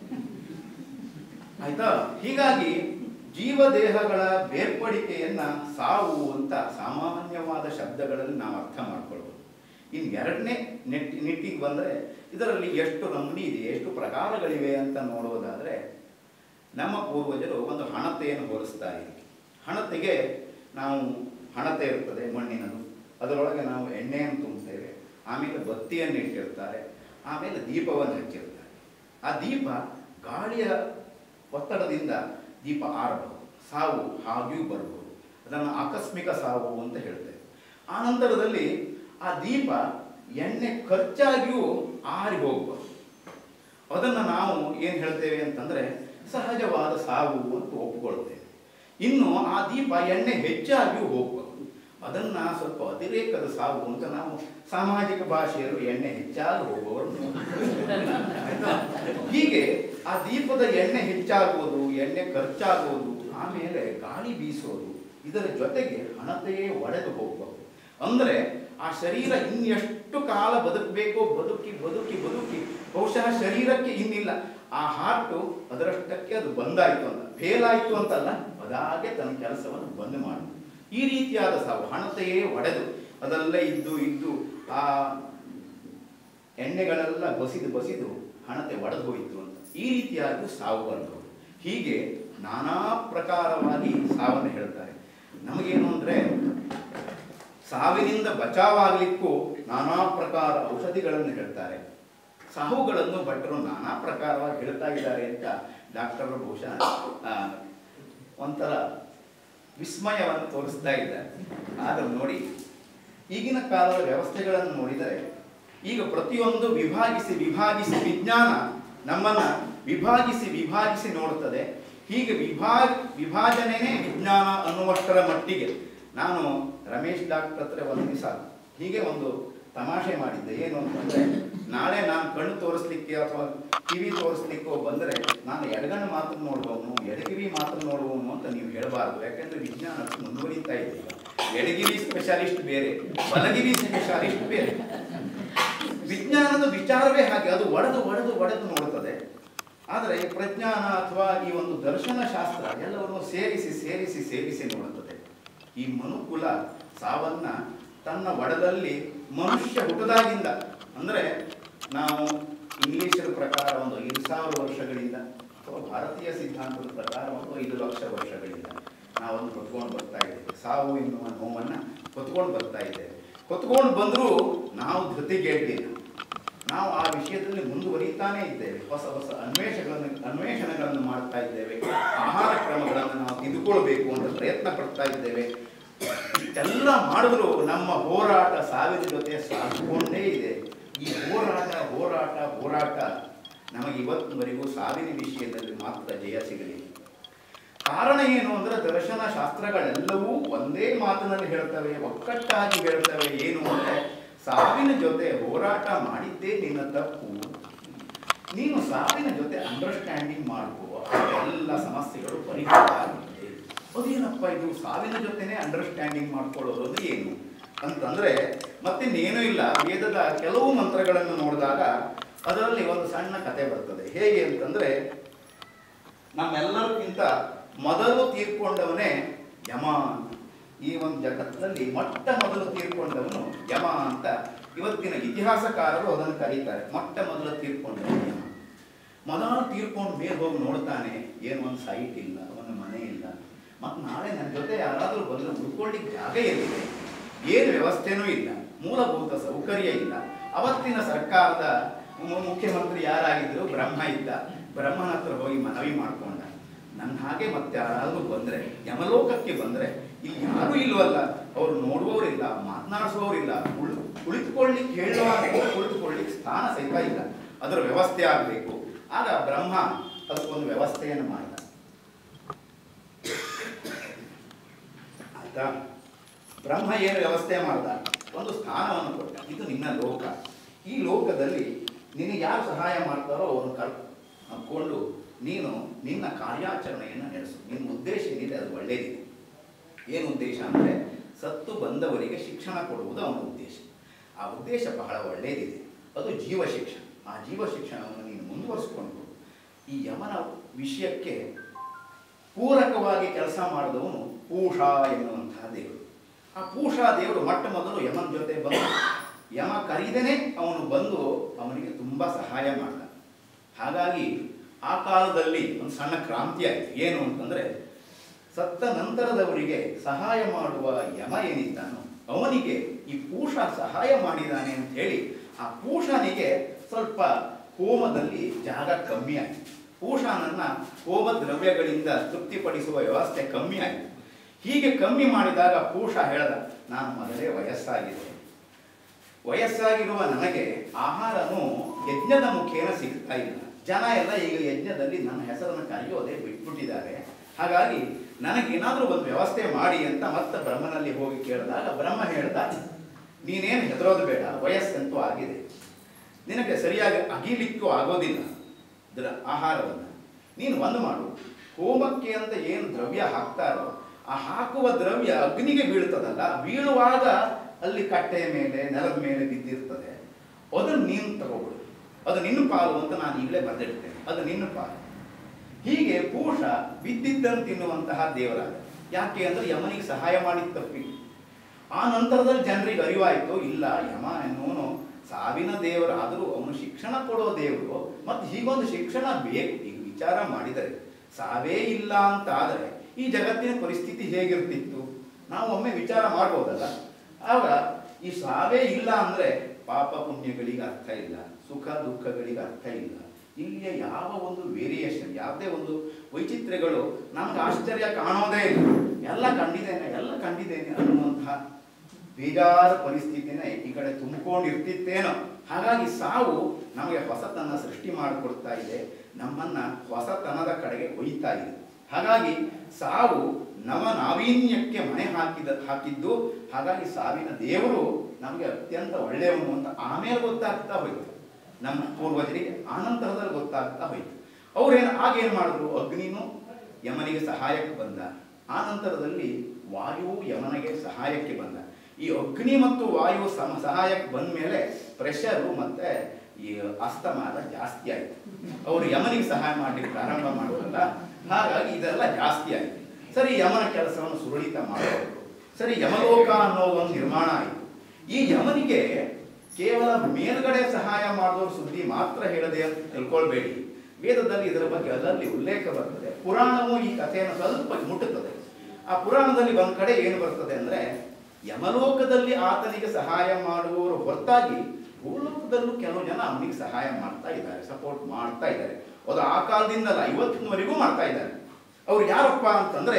A: ಆಯ್ತಾ ಹೀಗಾಗಿ ಜೀವ ದೇಹಗಳ ಬೇರ್ಪಡಿಕೆಯನ್ನ ಸಾವು ಅಂತ ಸಾಮಾನ್ಯವಾದ ಶಬ್ದಗಳಲ್ಲಿ ನಾವು ಅರ್ಥ ಮಾಡ್ಕೊಳ್ಬೋದು ಇನ್ನು ಎರಡನೇ ನೆಟ್ ನಿಟ್ಟಿಗೆ ಬಂದರೆ ಇದರಲ್ಲಿ ಎಷ್ಟು ನಮೂನಿ ಇದೆ ಎಷ್ಟು ಪ್ರಕಾರಗಳಿವೆ ಅಂತ ನೋಡುವುದಾದರೆ ನಮ್ಮ ಪೂರ್ವಜರು ಒಂದು ಹಣತೆಯನ್ನು ಹೋಲಿಸ್ತಾ ಇದ್ರು ಹಣತೆಗೆ ನಾವು ಹಣತೆ ಇರ್ತದೆ ಮಣ್ಣಿನದು ಅದರೊಳಗೆ ನಾವು ಎಣ್ಣೆಯನ್ನು ತುಂಬುತ್ತೇವೆ ಆಮೇಲೆ ಬತ್ತಿಯನ್ನು ಇಟ್ಟಿರ್ತಾರೆ ಆಮೇಲೆ ದೀಪವನ್ನು ಹಚ್ಚಿರ್ತಾರೆ ಆ ದೀಪ ಗಾಳಿಯ ಒತ್ತಡದಿಂದ ದೀಪ ಆರಬಹುದು ಸಾವು ಹಾಗೆಯೂ ಬರಬಹುದು ಅದನ್ನು ಆಕಸ್ಮಿಕ ಸಾವು ಅಂತ ಹೇಳ್ತೇವೆ ಆ ನಂತರದಲ್ಲಿ ಆ ದೀಪ ಎಣ್ಣೆ ಖರ್ಚಾಗಿಯೂ ಆರಿ ಹೋಗಬಹುದು ಅದನ್ನು ನಾವು ಏನು ಹೇಳ್ತೇವೆ ಅಂತಂದ್ರೆ ಸಹಜವಾದ ಸಾವು ಅಂತ ಒಪ್ಪಿಕೊಳ್ತೇವೆ ಇನ್ನು ಆ ದೀಪ ಎಣ್ಣೆ ಹೆಚ್ಚಾಗಿಯೂ ಹೋಗಬಹುದು ಅದನ್ನ ಸ್ವಲ್ಪ ಅತಿರೇಕದ ಸಾವು ಅಂತ ನಾವು ಸಾಮಾಜಿಕ ಭಾಷೆಯರು ಎಣ್ಣೆ ಹೆಚ್ಚಾಗಿ ಹೋಗುವವರು ಆಯ್ತಾ? ಹೀಗೆ ಆ ದೀಪದ ಎಣ್ಣೆ ಹೆಚ್ಚಾಗುವುದು ಎಣ್ಣೆ ಖರ್ಚಾಗುವುದು ಆಮೇಲೆ ಗಾಳಿ ಬೀಸೋದು ಇದರ ಜೊತೆಗೆ ಹಣತೆಯೇ ಒಡೆದು ಹೋಗಬಹುದು ಅಂದ್ರೆ ಆ ಶರೀರ ಇನ್ನೆಷ್ಟು ಕಾಲ ಬದುಕಬೇಕೋ ಬದುಕಿ ಬದುಕಿ ಬದುಕಿ ಬಹುಶಃ ಶರೀರಕ್ಕೆ ಇನ್ನಿಲ್ಲ ಆ ಹಾರ್ಟು ಅದರಷ್ಟಕ್ಕೆ ಅದು ಬಂದಾಯಿತು ಅಂತ ಫೇಲ್ ಆಯಿತು ಅಂತಲ್ಲ ಅದಾಗೆ ತನ್ನ ಕೆಲಸವನ್ನು ಬಂದ್ ಮಾಡುದು ಈ ರೀತಿಯಾದ ಸಾವು ಹಣತೆಯೇ ಒಡೆದು ಅದೆಲ್ಲ ಇದ್ದು ಇದ್ದು ಆ ಎಣ್ಣೆಗಳೆಲ್ಲ ಬಸಿದು ಬಸಿದು ಹಣತೆ ಒಡೆದು ಹೋಯಿತು ಅಂತ ಈ ರೀತಿಯಾಗಿ ಸಾವು ಬರಬಹುದು ಹೀಗೆ ನಾನಾ ಪ್ರಕಾರವಾಗಿ ಸಾವನ್ನು ಹೇಳ್ತಾರೆ ನಮಗೇನು ಅಂದ್ರೆ ಸಾವಿನಿಂದ ಬಚಾವಾಗಲಿಕ್ಕೂ ನಾನಾ ಪ್ರಕಾರ ಔಷಧಿಗಳನ್ನು ಹೇಳ್ತಾರೆ ಸಾವುಗಳನ್ನು ಭಟ್ಟರು ನಾನಾ ಪ್ರಕಾರವಾಗಿ ಹೇಳ್ತಾ ಇದ್ದಾರೆ ಅಂತ ಡಾಕ್ಟರ್ ಬಹುಶಃ ಆ, ಒಂಥರ ವಿಸ್ಮಯವನ್ನು ತೋರಿಸ್ತಾ ಇದ್ದಾರೆ ಆದರೂ ನೋಡಿ ಈಗಿನ ಕಾಲದ ವ್ಯವಸ್ಥೆಗಳನ್ನು ನೋಡಿದರೆ ಈಗ ಪ್ರತಿಯೊಂದು ವಿಭಾಗಿಸಿ ವಿಭಾಗಿಸಿ ವಿಜ್ಞಾನ ನಮ್ಮನ್ನ ವಿಭಾಗಿಸಿ ವಿಭಾಗಿಸಿ ನೋಡುತ್ತದೆ ಹೀಗೆ ವಿಭಾಗ ವಿಭಾಜನೆನೇ ವಿಜ್ಞಾನ ಅನ್ನುವಷ್ಟರ ಮಟ್ಟಿಗೆ ನಾನು ರಮೇಶ್ ಡಾಕ್ಟರ್ ಹತ್ರ ಒಂದು ದಿವಸ ಹೀಗೆ ಒಂದು ತಮಾಷೆ ಮಾಡಿದ್ದೆ ಏನು ಅಂತಂದ್ರೆ ನಾಳೆ ನಾನು ಕಣ್ಣು ತೋರಿಸ್ಲಿಕ್ಕೆ ಅಥವಾ ಕಿವಿ ತೋರಿಸ್ಲಿಕ್ಕೋ ಬಂದರೆ ನಾನು ಎಡಗಣ್ಣು ಮಾತ್ರ ನೋಡುವವನು ಎಡಕಿವಿ ಮಾತ್ರ ನೋಡುವವನು ಅಂತ ಸಾಲದು ಯಾಕಂದ್ರೆ ವಿಜ್ಞಾನ ಮುಂದುವರಿತಾ ಇದೆ ಎಡಗಿರಿ ಸ್ಪೆಷಾಲಿಸ್ಟ್ ಬೇರೆ ಬಲಗಿರಿ ಸ್ಪೆಷಾಲಿಸ್ಟ್ ಬೇರೆ ವಿಜ್ಞಾನದ ವಿಚಾರವೇ ಹಾಗೆ ಅದು ಒಡೆದು ಒಡೆದು ಒಡೆದು ನೋಡುತ್ತದೆ ಆದರೆ ಪ್ರಜ್ಞಾನ ಅಥವಾ ಈ ಒಂದು ದರ್ಶನ ಶಾಸ್ತ್ರ ಎಲ್ಲವನ್ನು ಸೇರಿಸಿ ಸೇರಿಸಿ ಸೇರಿಸಿ ನೋಡುತ್ತದೆ ಈ ಮನುಕುಲ ಸಾವನ್ನ ತನ್ನ ಒಡದಲ್ಲಿ ಮನುಷ್ಯ ಹುಟ್ಟದಾಗಿಂದ ಅಂದರೆ ನಾವು ಇಂಗ್ಲಿಷರ ಪ್ರಕಾರ ಒಂದು ಐದು ಸಾವಿರ ವರ್ಷಗಳಿಂದ ಅಥವಾ ಭಾರತೀಯ ಸಿದ್ಧಾಂತದ ಪ್ರಕಾರ ಒಂದು ಐದು ಲಕ್ಷ ವರ್ಷಗಳಿಂದ ನಾವೊಂದು ಹೊತ್ಕೊಂಡು ಬರ್ತಾ ಇದ್ದೇವೆ ಸಾವು ಎನ್ನುವ ನೋವನ್ನ ಹೊತ್ಕೊಂಡು ಬರ್ತಾ ಇದ್ದೇವೆ ಹೊತ್ಕೊಂಡು ಬಂದರೂ ನಾವು ಧೃತಿಗೆಡ್ಲಿಲ್ಲ ನಾವು ಆ ವಿಷಯದಲ್ಲಿ ಮುಂದುವರಿತಾನೇ ಇದ್ದೇವೆ ಹೊಸ ಹೊಸ ಅನ್ವೇಷಗಳನ್ನು ಅನ್ವೇಷಣೆಗಳನ್ನು ಮಾಡ್ತಾ ಇದ್ದೇವೆ ಆಹಾರ ಕ್ರಮಗಳನ್ನು ನಾವು ತಿದ್ದುಕೊಳ್ಬೇಕು ಅಂತ ಪ್ರಯತ್ನ ಪಡ್ತಾ ಇದ್ದೇವೆ ಇಷ್ಟೆಲ್ಲ ಮಾಡಿದ್ರು ನಮ್ಮ ಹೋರಾಟ ಸಾವಿನ ಜೊತೆ ಸಾಗಿಕೊಂಡೇ ಇದೆ ಈ ಹೋರಾಟ ಹೋರಾಟ ಹೋರಾಟ ನಮಗೆ ಇವತ್ತಿನವರೆಗೂ ಸಾವಿನ ವಿಷಯದಲ್ಲಿ ಮಾತ್ರ ಜಯ ಸಿಗಲಿಲ್ಲ ಕಾರಣ ಏನು ಅಂದ್ರೆ ದರ್ಶನ ಶಾಸ್ತ್ರಗಳೆಲ್ಲವೂ ಒಂದೇ ಮಾತಿನಲ್ಲಿ ಹೇಳ್ತವೆ ಒಕ್ಕಟ್ಟಾಗಿ ಹೇಳ್ತವೆ ಏನು ಅಂದ್ರೆ ಸಾವಿನ ಜೊತೆ ಹೋರಾಟ ಮಾಡಿದ್ದೇ ನಿನ್ನ ತಪ್ಪು ನೀನು ಸಾವಿನ ಜೊತೆ ಅಂಡರ್ಸ್ಟ್ಯಾಂಡಿಂಗ್ ಮಾಡ್ಕೋ ಎಲ್ಲ ಸಮಸ್ಯೆಗಳು ಪರಿಹಾರ ಆಗುತ್ತೆ ಅದೇನಪ್ಪ ಇದು ಸಾವಿನ ಜೊತೆನೆ ಅಂಡರ್ಸ್ಟ್ಯಾಂಡಿಂಗ್ ಮಾಡ್ಕೊಳ್ಳೋದು ಅದು ಏನು ಅಂತಂದ್ರೆ ಮತ್ತಿನ್ನೇನೂ ಇಲ್ಲ ವೇದದ ಕೆಲವು ಮಂತ್ರಗಳನ್ನು ನೋಡಿದಾಗ ಅದರಲ್ಲಿ ಒಂದು ಸಣ್ಣ ಕತೆ ಬರ್ತದೆ ಹೇಗೆ ಅಂತಂದ್ರೆ ನಮ್ಮೆಲ್ಲರಿಗಿಂತ ಮೊದಲು ತೀರ್ಕೊಂಡವನೇ ಯಮ ಅಂತ. ಈ ಒಂದು ಜಗತ್ತಿನಲ್ಲಿ ಮೊಟ್ಟ ಮೊದಲು ತೀರ್ಕೊಂಡವನು ಯಮ ಅಂತ ಇವತ್ತಿನ ಇತಿಹಾಸಕಾರರು ಅದನ್ನು ಕರೀತಾರೆ ಮೊಟ್ಟ ಮೊದಲು ತೀರ್ಕೊಂಡವನು ಯಮ ಮೊದಲು ತೀರ್ಕೊಂಡು ಮೇಲೆ ಹೋಗಿ ನೋಡ್ತಾನೆ ಏನು ಒಂದು ಸೈಟ್ ಇಲ್ಲ ಒಂದು ಮನೆ ಇಲ್ಲ ಮತ್ತು ನಾಳೆ ನನ್ನ ಜೊತೆ ಯಾರಾದರೂ ಬಂದರೆ ಉಳ್ಕೊಳ್ಳಿಕ್ಕೆ ಜಾಗ ಎಲ್ಲಿದೆ ಏನು ವ್ಯವಸ್ಥೆನೂ ಇಲ್ಲ ಮೂಲಭೂತ ಸೌಕರ್ಯ ಇಲ್ಲ ಅವತ್ತಿನ ಸರ್ಕಾರದ ಮು- ಮುಖ್ಯಮಂತ್ರಿ ಯಾರಾಗಿದ್ರು ಬ್ರಹ್ಮ ಇದ್ದ ಬ್ರಹ್ಮನ ಹತ್ರ ಹೋಗಿ ಮನವಿ ಮಾಡ್ಕೊಂಡ ನನ್ನ ಹಾಗೆ ಮತ್ತೆ ಯಾರಾದರೂ ಬಂದರೆ ಯಮಲೋಕಕ್ಕೆ ಬಂದರೆ ಇಲ್ಲಿ ಯಾರೂ ಇಲ್ವಲ್ಲ ಅವ್ರು ನೋಡುವವರಿಲ್ಲ ಮಾತನಾಡಿಸುವವರಿಲ್ಲ ಉಳ್ ಕುಳಿತುಕೊಳ್ಳಿಕ್ಕೆ ಹೇಳುವಾಗ ಕುಳಿತುಕೊಳ್ಳಿಕ್ಕೆ ಸ್ಥಾನ ಸಹಿತ ಇಲ್ಲ ಅದರ ವ್ಯವಸ್ಥೆ ಆಗಬೇಕು ಆಗ ಬ್ರಹ್ಮ ಅದಕ್ಕೊಂದು ವ್ಯವಸ್ಥೆಯನ್ನು ಮಾಡಿದ ಆಯ್ತಾ ಬ್ರಹ್ಮ ಏನು ವ್ಯವಸ್ಥೆ ಮಾಡ್ದ ಒಂದು ಸ್ಥಾನವನ್ನು ಕೊಟ್ಟ ಇದು ನಿನ್ನ ಲೋಕ ಈ ಲೋಕದಲ್ಲಿ ನಿನಗೆ ಯಾರು ಸಹಾಯ ಮಾಡ್ತಾರೋ ಅವನು ಕರ್ ಹಾಕೊಂಡು ನೀನು ನಿನ್ನ ಕಾರ್ಯಾಚರಣೆಯನ್ನು ನಡೆಸು ನಿನ್ನ ಉದ್ದೇಶ ಏನಿದೆ ಅದು ಒಳ್ಳೆಯದಿದೆ ಏನು ಉದ್ದೇಶ ಅಂದರೆ ಸತ್ತು ಬಂದವರಿಗೆ ಶಿಕ್ಷಣ ಕೊಡುವುದು ಅವನ ಉದ್ದೇಶ ಆ ಉದ್ದೇಶ ಬಹಳ ಒಳ್ಳೆಯದಿದೆ ಅದು ಜೀವ ಶಿಕ್ಷಣ ಆ ಜೀವ ಶಿಕ್ಷಣವನ್ನು ನೀನು ಮುಂದುವರಿಸಿಕೊಂಡು ಈ ಯಮನ ವಿಷಯಕ್ಕೆ ಪೂರಕವಾಗಿ ಕೆಲಸ ಮಾಡಿದವನು ಪೂಷ ಎನ್ನುವಂತಹ ದೇವರು ಆ ಪೂಷ ದೇವರು ಮೊಟ್ಟ ಮೊದಲು ಯಮನ ಜೊತೆ ಬಂದು ಯಮ ಕರೀದೇನೆ ಅವನು ಬಂದು ಅವನಿಗೆ ತುಂಬ ಸಹಾಯ ಮಾಡ್ದ ಹಾಗಾಗಿ ಆ ಕಾಲದಲ್ಲಿ ಒಂದು ಸಣ್ಣ ಕ್ರಾಂತಿ ಆಯಿತು ಏನು ಅಂತಂದರೆ ಸತ್ತ ನಂತರದವರಿಗೆ ಸಹಾಯ ಮಾಡುವ ಯಮ ಏನಿದ್ದಾನೋ ಅವನಿಗೆ ಈ ಪೂಷ ಸಹಾಯ ಮಾಡಿದ್ದಾನೆ ಅಂತ ಹೇಳಿ ಆ ಪೂಷನಿಗೆ ಸ್ವಲ್ಪ ಹೋಮದಲ್ಲಿ ಜಾಗ ಕಮ್ಮಿ ಆಯಿತು ಪೂಷನನ್ನ ಹೋಮ ದ್ರವ್ಯಗಳಿಂದ ತೃಪ್ತಿಪಡಿಸುವ ವ್ಯವಸ್ಥೆ ಕಮ್ಮಿ ಆಯಿತು ಹೀಗೆ ಕಮ್ಮಿ ಮಾಡಿದಾಗ ಪೂಷ ಹೇಳ್ದ ನಾನು ಮೊದಲೇ ವಯಸ್ಸಾಗಿದೆ ವಯಸ್ಸಾಗಿರುವ ನನಗೆ ಆಹಾರನು ಯಜ್ಞದ ಮುಖೇನ ಸಿಗ್ತಾ ಇಲ್ಲ ಜನ ಎಲ್ಲ ಈಗ ಯಜ್ಞದಲ್ಲಿ ನನ್ನ ಹೆಸರನ್ನು ಕರೆಯೋದೇ ಬಿಟ್ಬಿಟ್ಟಿದ್ದಾರೆ ಹಾಗಾಗಿ ನನಗೇನಾದರೂ ಒಂದು ವ್ಯವಸ್ಥೆ ಮಾಡಿ ಅಂತ ಮತ್ತೆ ಬ್ರಹ್ಮನಲ್ಲಿ ಹೋಗಿ ಕೇಳಿದಾಗ ಬ್ರಹ್ಮ ಹೇಳ್ದ ನೀನೇನು ಹೆದರೋದು ಬೇಡ ವಯಸ್ಸಂತೂ ಆಗಿದೆ ನಿನಗೆ ಸರಿಯಾಗಿ ಅಗಿಲಿಕ್ಕೂ ಆಗೋದಿಲ್ಲ ಇದರ ಆಹಾರವನ್ನು ನೀನು ಒಂದು ಮಾಡು ಹೋಮಕ್ಕೆ ಅಂತ ಏನು ದ್ರವ್ಯ ಹಾಕ್ತಾರೋ ಆ ಹಾಕುವ ದ್ರವ್ಯ ಅಗ್ನಿಗೆ ಬೀಳ್ತದಲ್ಲ ಬೀಳುವಾಗ ಅಲ್ಲಿ ಕಟ್ಟೆಯ ಮೇಲೆ ನೆಲದ ಮೇಲೆ ಬಿದ್ದಿರ್ತದೆ ಅದನ್ನು ನೀನು ತಗೋಬಿಡು ಅದು ನಿನ್ನ ಪಾಲು ಅಂತ ನಾನು ಈಗಲೇ ಬರೆದಿಡ್ತೇನೆ ಅದು ನಿನ್ನ ಪಾಲು ಹೀಗೆ ಪೂಷ ಬಿದ್ದಿದ್ದಂತೆ ತಿನ್ನುವಂತಹ ದೇವರಾದ ಯಾಕೆ ಅಂದ್ರೆ ಯಮನಿಗೆ ಸಹಾಯ ಮಾಡಿದ ತಪ್ಪಿಗೆ ಆ ನಂತರದಲ್ಲಿ ಜನರಿಗೆ ಅರಿವಾಯಿತು ಇಲ್ಲ ಯಮ ಎನ್ನುವನು ಸಾವಿನ ದೇವರಾದರೂ ಅವನು ಶಿಕ್ಷಣ ಕೊಡೋ ದೇವರು ಮತ್ತು ಹೀಗೊಂದು ಶಿಕ್ಷಣ ಬೇಕು ಈಗ ವಿಚಾರ ಮಾಡಿದರೆ ಸಾವೇ ಇಲ್ಲ ಅಂತ ಆದರೆ ಈ ಜಗತ್ತಿನ ಪರಿಸ್ಥಿತಿ ಹೇಗಿರ್ತಿತ್ತು ನಾವು ಒಮ್ಮೆ ವಿಚಾರ ಮಾಡ್ಬೋದಲ್ಲ ಆಗ ಈ ಸಾವೇ ಇಲ್ಲ ಅಂದ್ರೆ ಪಾಪ ಪುಣ್ಯಗಳಿಗೆ ಅರ್ಥ ಇಲ್ಲ ಸುಖ ದುಃಖಗಳಿಗೆ ಅರ್ಥ ಇಲ್ಲ ಇಲ್ಲಿಯ ಯಾವ ಒಂದು ವೇರಿಯೇಷನ್ ಯಾವುದೇ ಒಂದು ವೈಚಿತ್ರ್ಯಗಳು ನಮ್ಗೆ ಆಶ್ಚರ್ಯ ಕಾಣೋದೇ ಇಲ್ಲ ಎಲ್ಲ ಕಂಡಿದ್ದೇನೆ ಎಲ್ಲ ಕಂಡಿದ್ದೇನೆ ಅನ್ನುವಂತಹ ಬೇಜಾರು ಪರಿಸ್ಥಿತಿನೇ ಈ ಕಡೆ ತುಂಬಿಕೊಂಡಿರ್ತಿತ್ತೇನೋ ಹಾಗಾಗಿ ಸಾವು ನಮಗೆ ಹೊಸತನ ಸೃಷ್ಟಿ ಮಾಡಿಕೊಡ್ತಾ ಇದೆ ನಮ್ಮನ್ನ ಹೊಸತನದ ಕಡೆಗೆ ಒಯ್ತಾ ಇದೆ ಹಾಗಾಗಿ ಸಾವು ನವ ನಾವೀನ್ಯಕ್ಕೆ ಮನೆ ಹಾಕಿದ ಹಾಕಿದ್ದು ಹಾಗಾಗಿ ಸಾವಿನ ದೇವರು ನಮಗೆ ಅತ್ಯಂತ ಒಳ್ಳೆಯವನು ಅಂತ ಆಮೇಲೆ ಗೊತ್ತಾಗ್ತಾ ಹೋಯ್ತು ನಮ್ಮ ಪೂರ್ವಜರಿಗೆ ಆನಂತರದಲ್ಲಿ ಗೊತ್ತಾಗ್ತಾ ಹೋಯ್ತು ಅವ್ರೇನು ಆಗೇನು ಮಾಡಿದ್ರು ಅಗ್ನಿನೂ ಯಮನಿಗೆ ಸಹಾಯಕ್ಕೆ ಬಂದ ಆ ನಂತರದಲ್ಲಿ ವಾಯು ಯಮನಿಗೆ ಸಹಾಯಕ್ಕೆ ಬಂದ ಈ ಅಗ್ನಿ ಮತ್ತು ವಾಯು ಸಮ ಸಹಾಯಕ್ಕೆ ಬಂದ ಮೇಲೆ ಪ್ರೆಷರು ಮತ್ತೆ ಈ ಅಸ್ತಮಾನ ಜಾಸ್ತಿ ಆಯಿತು ಅವರು ಯಮನಿಗೆ ಸಹಾಯ ಮಾಡಲಿಕ್ಕೆ ಪ್ರಾರಂಭ ಮಾಡೋದಲ್ಲ ಹಾಗಾಗಿ ಇದೆಲ್ಲ ಜಾಸ್ತಿ ಆಯಿತು ಸರಿ ಯಮನ ಕೆಲಸವನ್ನು ಸುರಳಿತ ಮಾಡಬೇಕು ಸರಿ ಯಮಲೋಕ ಅನ್ನೋ ಒಂದು ನಿರ್ಮಾಣ ಆಯಿತು ಈ ಯಮನಿಗೆ ಕೇವಲ ಮೇಲ್ಗಡೆ ಸಹಾಯ ಮಾಡೋದ್ರ ಸುದ್ದಿ ಮಾತ್ರ ಹೇಳದೆ ಅಂತ ತಿಳ್ಕೊಳ್ಬೇಡಿ ವೇದದಲ್ಲಿ ಇದರ ಬಗ್ಗೆ ಅಲ್ಲಲ್ಲಿ ಉಲ್ಲೇಖ ಬರ್ತದೆ ಪುರಾಣವು ಈ ಕಥೆಯನ್ನು ಸ್ವಲ್ಪ ಮುಟ್ಟುತ್ತದೆ ಆ ಪುರಾಣದಲ್ಲಿ ಒಂದ್ ಕಡೆ ಏನು ಬರ್ತದೆ ಅಂದ್ರೆ ಯಮಲೋಕದಲ್ಲಿ ಆತನಿಗೆ ಸಹಾಯ ಮಾಡುವವರು ಹೊರತಾಗಿ ಭೂಲೋಕದಲ್ಲೂ ಕೆಲವು ಜನ ಅವನಿಗೆ ಸಹಾಯ ಮಾಡ್ತಾ ಇದ್ದಾರೆ ಸಪೋರ್ಟ್ ಮಾಡ್ತಾ ಇದ್ದಾರೆ ಅದು ಆ ಕಾಲದಿಂದಲ್ಲ ಇವತ್ತಿನವರೆಗೂ ಮಾಡ್ತಾ ಇದ್ದಾರೆ ಅವ್ರು ಯಾರಪ್ಪ ಅಂತಂದ್ರೆ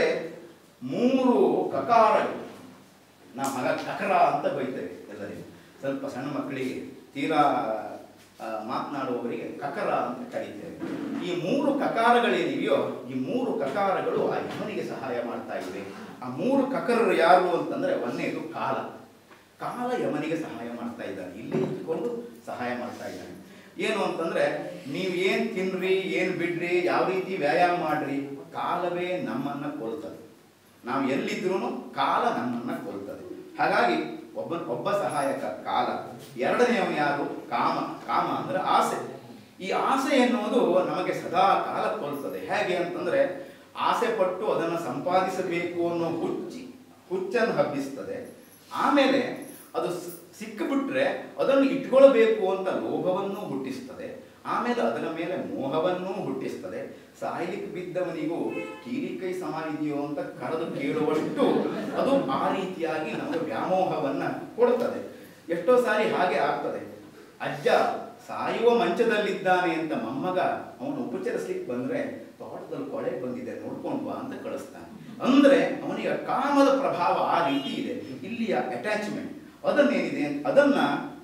A: ಮೂರು ಕಕಾರಗಳು ನಾ ಮಗ ಕಕರ ಅಂತ ಬೈತೇವೆ ಎಲ್ಲರಿಗೂ ಸ್ವಲ್ಪ ಸಣ್ಣ ಮಕ್ಕಳಿಗೆ ತೀರಾ ಆ, ಮಾತನಾಡುವವರಿಗೆ ಕಕರ ಅಂತ ಕರೀತೇವೆ ಈ ಮೂರು ಕಕಾರಗಳೇನಿವೆಯೋ ಈ ಮೂರು ಕಕಾರಗಳು ಆ ಯಮನಿಗೆ ಸಹಾಯ ಮಾಡ್ತಾ ಇವೆ ಆ ಮೂರು ಕಕರರು ಯಾರು ಅಂತಂದ್ರೆ ಒಂದನೇದು ಕಾಲ ಕಾಲ ಯಮನಿಗೆ ಸಹಾಯ ಮಾಡ್ತಾ ಇದ್ದಾನೆ ಇಲ್ಲಿ ಇಟ್ಕೊಂಡು ಸಹಾಯ ಮಾಡ್ತಾ ಇದ್ದಾನೆ ಏನು ಅಂತಂದ್ರೆ ನೀವು ಏನ್ ತಿನ್ರಿ ಏನ್ ಬಿಡ್ರಿ ಯಾವ ರೀತಿ ವ್ಯಾಯಾಮ ಮಾಡ್ರಿ ಕಾಲವೇ ನಮ್ಮನ್ನ ಕೊಲ್ತದೆ ನಾವು ಎಲ್ಲಿದ್ರು ಕಾಲ ನಮ್ಮನ್ನ ಕೊಲ್ತದೆ ಹಾಗಾಗಿ ಒಬ್ಬ ಒಬ್ಬ ಸಹಾಯಕ ಕಾಲ ಎರಡನೆಯವ ಯಾರು ಕಾಮ ಕಾಮ ಅಂದ್ರೆ ಆಸೆ ಈ ಆಸೆ ಎನ್ನುವುದು ನಮಗೆ ಸದಾ ಕಾಲ ಕೊಲ್ತದೆ ಹೇಗೆ ಅಂತಂದ್ರೆ ಆಸೆ ಪಟ್ಟು ಅದನ್ನು ಸಂಪಾದಿಸಬೇಕು ಅನ್ನೋ ಹುಚ್ಚಿ ಹುಚ್ಚನ್ನು ಹಬ್ಬಿಸ್ತದೆ ಆಮೇಲೆ ಅದು ಸ್- ಸಿಕ್ಕಿಬಿಟ್ರೆ ಅದನ್ನು ಇಟ್ಕೊಳ್ಬೇಕು ಅಂತ ಲೋಭವನ್ನು ಹುಟ್ಟಿಸ್ತದೆ ಆಮೇಲೆ ಅದರ ಮೇಲೆ ಮೋಹವನ್ನೂ ಹುಟ್ಟಿಸ್ತದೆ ಸಾಯ್ಲಿಕ್ಕೆ ಬಿದ್ದವನಿಗೂ ಕೀರಿಕೈ ಸಮ ಇದೆಯೋ ಅಂತ ಕರೆದು ಕೇಳುವಷ್ಟು ಅದು ಆ ರೀತಿಯಾಗಿ ನಮಗೆ ವ್ಯಾಮೋಹವನ್ನ ಕೊಡುತ್ತದೆ ಎಷ್ಟೋ ಸಾರಿ ಹಾಗೆ ಆಗ್ತದೆ ಅಜ್ಜ ಸಾಯುವ ಮಂಚದಲ್ಲಿದ್ದಾನೆ ಅಂತ ಮೊಮ್ಮಗ ಅವನು ಉಪಚರಿಸ್ಲಿಕ್ಕೆ ಬಂದ್ರೆ ತೋಟದಲ್ಲಿ ಕೊಳೆ ಬಂದಿದೆ ನೋಡ್ಕೊಂಡು ಬಾ ಅಂತ ಕಳಿಸ್ತಾನೆ ಅಂದ್ರೆ ಅವನಿಗೆ ಕಾಮದ ಪ್ರಭಾವ ಆ ರೀತಿ ಇದೆ ಇಲ್ಲಿಯ ಅಟ್ಯಾಚ್ಮೆಂಟ್ ಅದನ್ನೇನಿದೆ ಅದನ್ನ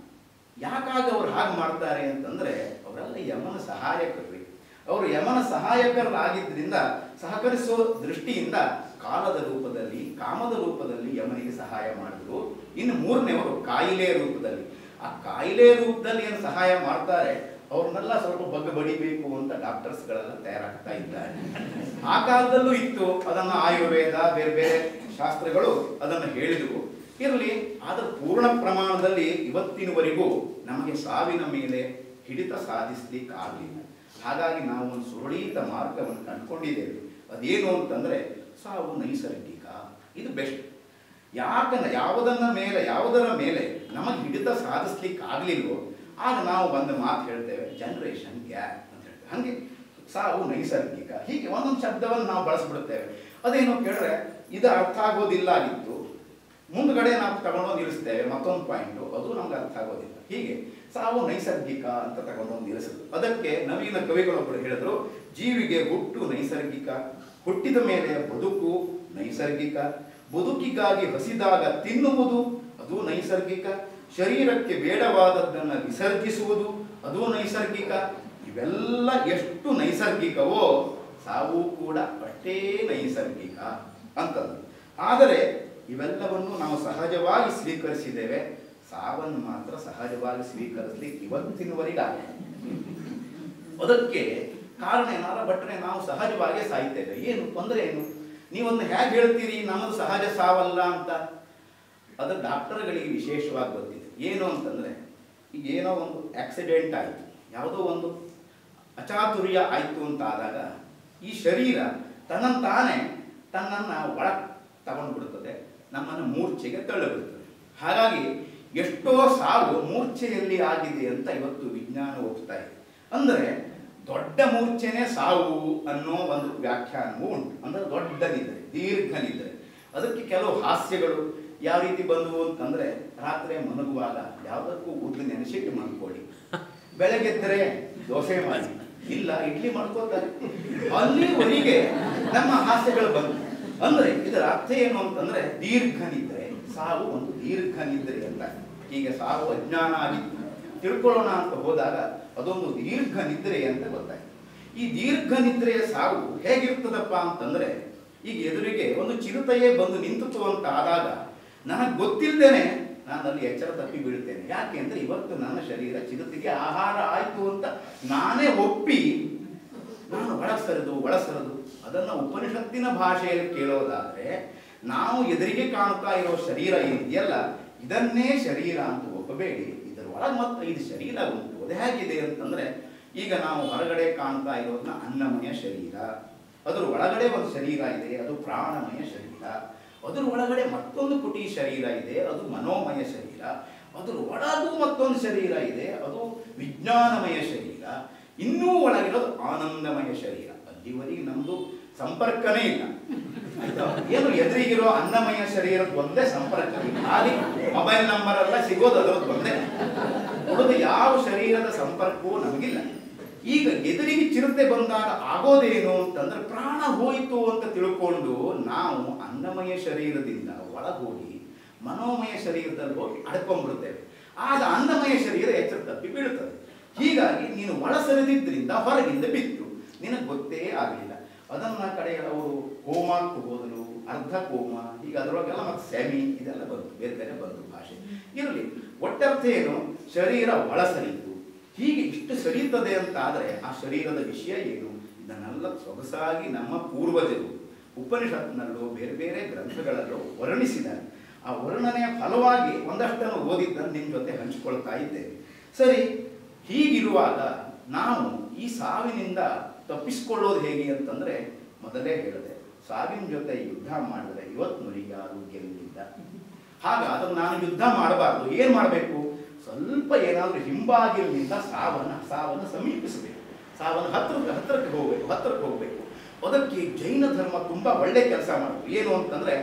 A: ಯಾಕಾಗ ಅವ್ರು ಹಾಗೆ ಮಾಡ್ತಾರೆ ಅಂತಂದ್ರೆ ಅವರೆಲ್ಲ ಯಮನ ಸಹಾಯಕರು ಅವರು ಯಮನ ಸಹಾಯಕರಾಗಿದ್ದರಿಂದ ಸಹಕರಿಸುವ ದೃಷ್ಟಿಯಿಂದ ಕಾಲದ ರೂಪದಲ್ಲಿ ಕಾಮದ ರೂಪದಲ್ಲಿ ಯಮನಿಗೆ ಸಹಾಯ ಮಾಡಿದ್ರು ಇನ್ನು ಮೂರನೇವರು ಕಾಯಿಲೆ ರೂಪದಲ್ಲಿ ಆ ಕಾಯಿಲೆ ರೂಪದಲ್ಲಿ ಏನು ಸಹಾಯ ಮಾಡ್ತಾರೆ ಅವ್ರನ್ನೆಲ್ಲ ಸ್ವಲ್ಪ ಬಗ್ಗ ಬಡಿಬೇಕು ಅಂತ ಡಾಕ್ಟರ್ಸ್ಗಳೆಲ್ಲ ತಯಾರಾಗ್ತಾ ಇದ್ದಾರೆ ಆ ಕಾಲದಲ್ಲೂ ಇತ್ತು ಅದನ್ನು ಆಯುರ್ವೇದ ಬೇರೆ ಬೇರೆ ಶಾಸ್ತ್ರಗಳು ಅದನ್ನು ಹೇಳಿದವು ಇರಲಿ ಆದ್ರೆ ಪೂರ್ಣ ಪ್ರಮಾಣದಲ್ಲಿ ಇವತ್ತಿನವರೆಗೂ ನಮಗೆ ಸಾವಿನ ಮೇಲೆ ಹಿಡಿತ ಸಾಧಿಸ್ಲಿಕ್ಕೆ ಆಗಲಿಲ್ಲ ಹಾಗಾಗಿ ನಾವು ಒಂದು ಸುರಳಿತ ಮಾರ್ಗವನ್ನು ಕಂಡುಕೊಂಡಿದ್ದೇವೆ ಅದೇನು ಅಂತಂದ್ರೆ ಸಾವು ನೈಸರ್ಗಿಕ ಇದು ಬೆಸ್ಟ್ ಯಾಕಂದ್ರೆ ಯಾವುದನ್ನ ಮೇಲೆ ಯಾವುದರ ಮೇಲೆ ನಮಗೆ ಹಿಡಿತ ಸಾಧಿಸ್ಲಿಕ್ಕೆ ಆಗ್ಲಿಲ್ವೋ ಆಗ ನಾವು ಒಂದು ಮಾತು ಹೇಳ್ತೇವೆ ಜನರೇಷನ್ ಗ್ಯಾಪ್ ಅಂತ ಹೇಳ್ತೇವೆ ಹಂಗೆ ಸಾವು ನೈಸರ್ಗಿಕ ಹೀಗೆ ಒಂದೊಂದು ಶಬ್ದವನ್ನು ನಾವು ಬಳಸ್ಬಿಡ್ತೇವೆ ಅದೇನು ಕೇಳಿದ್ರೆ ಇದು ಅರ್ಥ ಆಗೋದಿಲ್ಲ ಆಗಿತ್ತು ಮುಂದ್ಗಡೆ ನಾವು ತಗೊಂಡೋಗಿ ನಿಲ್ಲಿಸ್ತೇವೆ ಮತ್ತೊಂದು ಪಾಯಿಂಟು ಅದು ನಮ್ಗೆ ಅರ್ಥ ಆಗೋದಿಲ್ಲ ಹೀಗೆ ಸಾವು ನೈಸರ್ಗಿಕ ಅಂತ ತಗೊಂಡೋಗಿ ನಿಲ್ಲಿಸೋದು ಅದಕ್ಕೆ ನವೀನ ಕವಿಗಳೊಬ್ಬರು ಹೇಳಿದ್ರು ಜೀವಿಗೆ ಹುಟ್ಟು ನೈಸರ್ಗಿಕ ಹುಟ್ಟಿದ ಮೇಲೆ ಬದುಕು ನೈಸರ್ಗಿಕ ಬದುಕಿಗಾಗಿ ಹಸಿದಾಗ ತಿನ್ನುವುದು ಅದು ನೈಸರ್ಗಿಕ ಶರೀರಕ್ಕೆ ಬೇಡವಾದದ್ದನ್ನು ವಿಸರ್ಜಿಸುವುದು ಅದು ನೈಸರ್ಗಿಕ ಇವೆಲ್ಲ ಎಷ್ಟು ನೈಸರ್ಗಿಕವೋ ಸಾವು ಕೂಡ ಅಷ್ಟೇ ನೈಸರ್ಗಿಕ ಅಂತಂದು ಆದರೆ ಇವೆಲ್ಲವನ್ನು ನಾವು ಸಹಜವಾಗಿ ಸ್ವೀಕರಿಸಿದ್ದೇವೆ ಸಾವನ್ನು ಮಾತ್ರ ಸಹಜವಾಗಿ ಸ್ವೀಕರಿಸ್ಲಿಕ್ಕೆ ಇವತ್ತಿನವರೆಗಾಗಿದೆ ಅದಕ್ಕೆ ಕಾರಣ ಏನಾರ ಬಟ್ರೆ ನಾವು ಸಹಜವಾಗಿ ಸಾಯ್ತೇವೆ ಏನು ತೊಂದರೆ ಏನು ನೀವೊಂದು ಹೇಗೆ ಹೇಳ್ತೀರಿ ನಮ್ಮದು ಸಹಜ ಸಾವಲ್ಲ ಅಂತ ಅದು ಡಾಕ್ಟರ್ಗಳಿಗೆ ವಿಶೇಷವಾಗಿ ಗೊತ್ತಿದೆ ಏನು ಅಂತಂದ್ರೆ ಈಗ ಏನೋ ಒಂದು ಆಕ್ಸಿಡೆಂಟ್ ಆಯಿತು ಯಾವುದೋ ಒಂದು ಅಚಾತುರ್ಯ ಆಯಿತು ಅಂತ ಆದಾಗ ಈ ಶರೀರ ತನ್ನಂತಾನೇ ತನ್ನನ್ನು ಒಳಗೆ ತಗೊಂಡು ಬಿಡ್ತದೆ ನಮ್ಮನ್ನು ಮೂರ್ಛೆಗೆ ತಳ್ಳಿಬಿಡ್ತದೆ ಹಾಗಾಗಿ ಎಷ್ಟೋ ಸಾವು ಮೂರ್ಛೆಯಲ್ಲಿ ಆಗಿದೆ ಅಂತ ಇವತ್ತು ವಿಜ್ಞಾನ ಒಪ್ತಾ ಇದೆ ಅಂದರೆ ದೊಡ್ಡ ಮೂರ್ಛೆನೇ ಸಾವು ಅನ್ನೋ ಒಂದು ವ್ಯಾಖ್ಯಾನವೂ ಉಂಟು ಅಂದರೆ ದೊಡ್ಡ ನಿದ್ರೆ ದೀರ್ಘ ನಿದ್ರೆ ಅದಕ್ಕೆ ಕೆಲವು ಹಾಸ್ಯಗಳು ಯಾವ ರೀತಿ ಬಂದವು ಅಂತಂದ್ರೆ ರಾತ್ರಿ ಮಲಗುವಾಗ ಯಾವುದಕ್ಕೂ ಉದ್ದು ನೆನೆಸಿಟ್ಟು ಮಾಡ್ಕೊಳ್ಳಿ ಬೆಳಗ್ಗೆದ್ದರೆ ದೋಸೆ ಮಾಡಿ ಇಲ್ಲ ಇಡ್ಲಿ ಮಾಡ್ಕೋತಾರೆ ಅಲ್ಲಿವರೆಗೆ ನಮ್ಮ ಹಾಸ್ಯಗಳು ಬಂದು ಅಂದ್ರೆ ಇದರ ಅರ್ಥ ಏನು ಅಂತಂದ್ರೆ ದೀರ್ಘ ನಿದ್ರೆ ಸಾವು ಒಂದು ದೀರ್ಘ ನಿದ್ರೆ ಅಂತ ಹೀಗೆ ಸಾವು ಅಜ್ಞಾನ ಆಗಿತ್ತು ತಿಳ್ಕೊಳ್ಳೋಣ ಅಂತ ಹೋದಾಗ ಅದೊಂದು ದೀರ್ಘ ನಿದ್ರೆ ಅಂತ ಗೊತ್ತಾಯ್ತು ಈ ದೀರ್ಘ ನಿದ್ರೆಯ ಸಾವು ಹೇಗಿರ್ತದಪ್ಪ ಅಂತಂದ್ರೆ ಈಗ ಎದುರಿಗೆ ಒಂದು ಚಿರುತೆಯೇ ಬಂದು ನಿಂತಿತು ಅಂತ ಆದಾಗ ನನಗೆ ಗೊತ್ತಿಲ್ಲದೇನೆ ನಾನು ಅಲ್ಲಿ ಎಚ್ಚರ ತಪ್ಪಿ ಬೀಳ್ತೇನೆ ಯಾಕೆ ಅಂದ್ರೆ ಇವತ್ತು ನನ್ನ ಶರೀರ ಚಿರುತೆಗೆ ಆಹಾರ ಆಯ್ತು ಅಂತ ನಾನೇ ಒಪ್ಪಿ ನಾನು ಒಳಸರದು ಒಳಸರದು ಅದನ್ನ ಉಪನಿಷತ್ತಿನ ಭಾಷೆಯಲ್ಲಿ ಕೇಳೋದಾದ್ರೆ ನಾವು ಎದುರಿಗೆ ಕಾಣ್ತಾ ಇರೋ ಶರೀರ ಏನಿದೆಯಲ್ಲ ಇದನ್ನೇ ಶರೀರ ಅಂತ ಒಪ್ಪಬೇಡಿ ಇದರ ಒಳಗೆ ಮತ್ತೆ ಐದು ಶರೀರ ಉಂಟು ಅದು ಹೇಗಿದೆ ಅಂತಂದ್ರೆ ಈಗ ನಾವು ಹೊರಗಡೆ ಕಾಣ್ತಾ ಇರೋದನ್ನ ಅನ್ನಮಯ ಶರೀರ ಅದರ ಒಳಗಡೆ ಒಂದು ಶರೀರ ಇದೆ ಅದು ಪ್ರಾಣಮಯ ಶರೀರ ಅದರ ಒಳಗಡೆ ಮತ್ತೊಂದು ಪುಟಿ ಶರೀರ ಇದೆ ಅದು ಮನೋಮಯ ಶರೀರ ಅದರ ಒಳಗೂ ಮತ್ತೊಂದು ಶರೀರ ಇದೆ ಅದು ವಿಜ್ಞಾನಮಯ ಶರೀರ ಇನ್ನೂ ಒಳಗಿರೋದು ಆನಂದಮಯ ಶರೀರ ಅಲ್ಲಿವರೆಗೆ ನಮ್ದು ಸಂಪರ್ಕನೇ ಇಲ್ಲ ಆಯ್ತಾ? ಏನು ಎದುರಿಗಿರೋ ಅನ್ನಮಯ ಶರೀರದ ಒಂದೇ ಸಂಪರ್ಕ ಖಾಲಿ ಮೊಬೈಲ್ ನಂಬರ್ ಎಲ್ಲ ಸಿಗೋದು ಅದರದ್ದು ಒಂದೇ ಉಳಿದ ಯಾವ ಶರೀರದ ಸಂಪರ್ಕವೂ ನಮಗಿಲ್ಲ ಈಗ ಎದುರಿಗೆ ಚಿರತೆ ಬಂದಾಗ ಆಗೋದೇನು ಅಂತಂದ್ರೆ ಪ್ರಾಣ ಹೋಯಿತು ಅಂತ ತಿಳ್ಕೊಂಡು ನಾವು ಅನ್ನಮಯ ಶರೀರದಿಂದ ಒಳಗೋಗಿ ಮನೋಮಯ ಶರೀರದಲ್ಲಿ ಹೋಗಿ ಅಡ್ಕೊಂಡ್ಬಿಡ್ತೇವೆ ಆಗ ಅನ್ನಮಯ ಶರೀರ ಎಚ್ಚರ ತಪ್ಪಿ ಬೀಳುತ್ತದೆ ಹೀಗಾಗಿ ನೀನು ಒಳ ಸರಿದಿದ್ರಿಂದ ಹೊರಗಿಂದ ಬಿತ್ತು ನಿನಗೆ ಗೊತ್ತೇ ಆಗಲಿಲ್ಲ ಅದನ್ನ ಕಡೆ ಅವರು ಕೋಮಕ್ಕೆ ಹೋದರು ಅರ್ಧ ಕೋಮ ಈಗ ಅದರೊಳಗೆಲ್ಲ ಮತ್ತೆ ಸೆಮಿ ಇದೆಲ್ಲ ಬಂತು ಬೇರೆ ಬೇರೆ ಬಂತು ಭಾಷೆ ಇರಲಿ ಒಟ್ಟರ್ಥ ಏನು ಶರೀರ ಒಳ ಸರಿತು ಹೀಗೆ ಇಷ್ಟು ಸರಿಯುತ್ತದೆ ಅಂತ ಆದರೆ ಆ ಶರೀರದ ವಿಷಯ ಏನು ಇದನ್ನೆಲ್ಲ ಸೊಗಸಾಗಿ ನಮ್ಮ ಪೂರ್ವಜರು ಉಪನಿಷತ್ನಲ್ಲೂ ಬೇರೆ ಬೇರೆ ಗ್ರಂಥಗಳಲ್ಲೂ ವರ್ಣಿಸಿದ್ದಾರೆ ಆ ವರ್ಣನೆಯ ಫಲವಾಗಿ ಒಂದಷ್ಟನ್ನು ಓದಿದ್ದನ್ನು ನಿಮ್ಮ ಜೊತೆ ಹಂಚಿಕೊಳ್ತಾ ಇದ್ದೇವೆ ಸರಿ ಹೀಗಿರುವಾಗ ನಾವು ಈ ಸಾವಿನಿಂದ ತಪ್ಪಿಸಿಕೊಳ್ಳೋದು ಹೇಗೆ ಅಂತಂದ್ರೆ ಮೊದಲೇ ಹೇಳಿದೆ ಸಾವಿನ ಜೊತೆ ಯುದ್ಧ ಮಾಡಿದ್ರೆ ಇವತ್ತು ಯಾರು ಗೆಲ್ಲಿಲ್ಲ ಹಾಗ ಅದನ್ನು ನಾನು ಯುದ್ಧ ಮಾಡಬಾರ್ದು ಏನ್ ಮಾಡಬೇಕು ಸ್ವಲ್ಪ ಏನಾದ್ರೂ ಹಿಂಬಾಗಿಲಿನಿಂದ ಸಾವನ್ನ ಸಾವನ್ನು ಸಮೀಪಿಸಬೇಕು ಸಾವನ್ನ ಹತ್ರಕ್ಕೆ ಹತ್ರಕ್ಕೆ ಹೋಗ್ಬೇಕು ಹತ್ರಕ್ಕೆ ಹೋಗ್ಬೇಕು ಅದಕ್ಕೆ ಜೈನ ಧರ್ಮ ತುಂಬಾ ಒಳ್ಳೆ ಕೆಲಸ ಮಾಡಬೇಕು ಏನು ಅಂತಂದ್ರೆ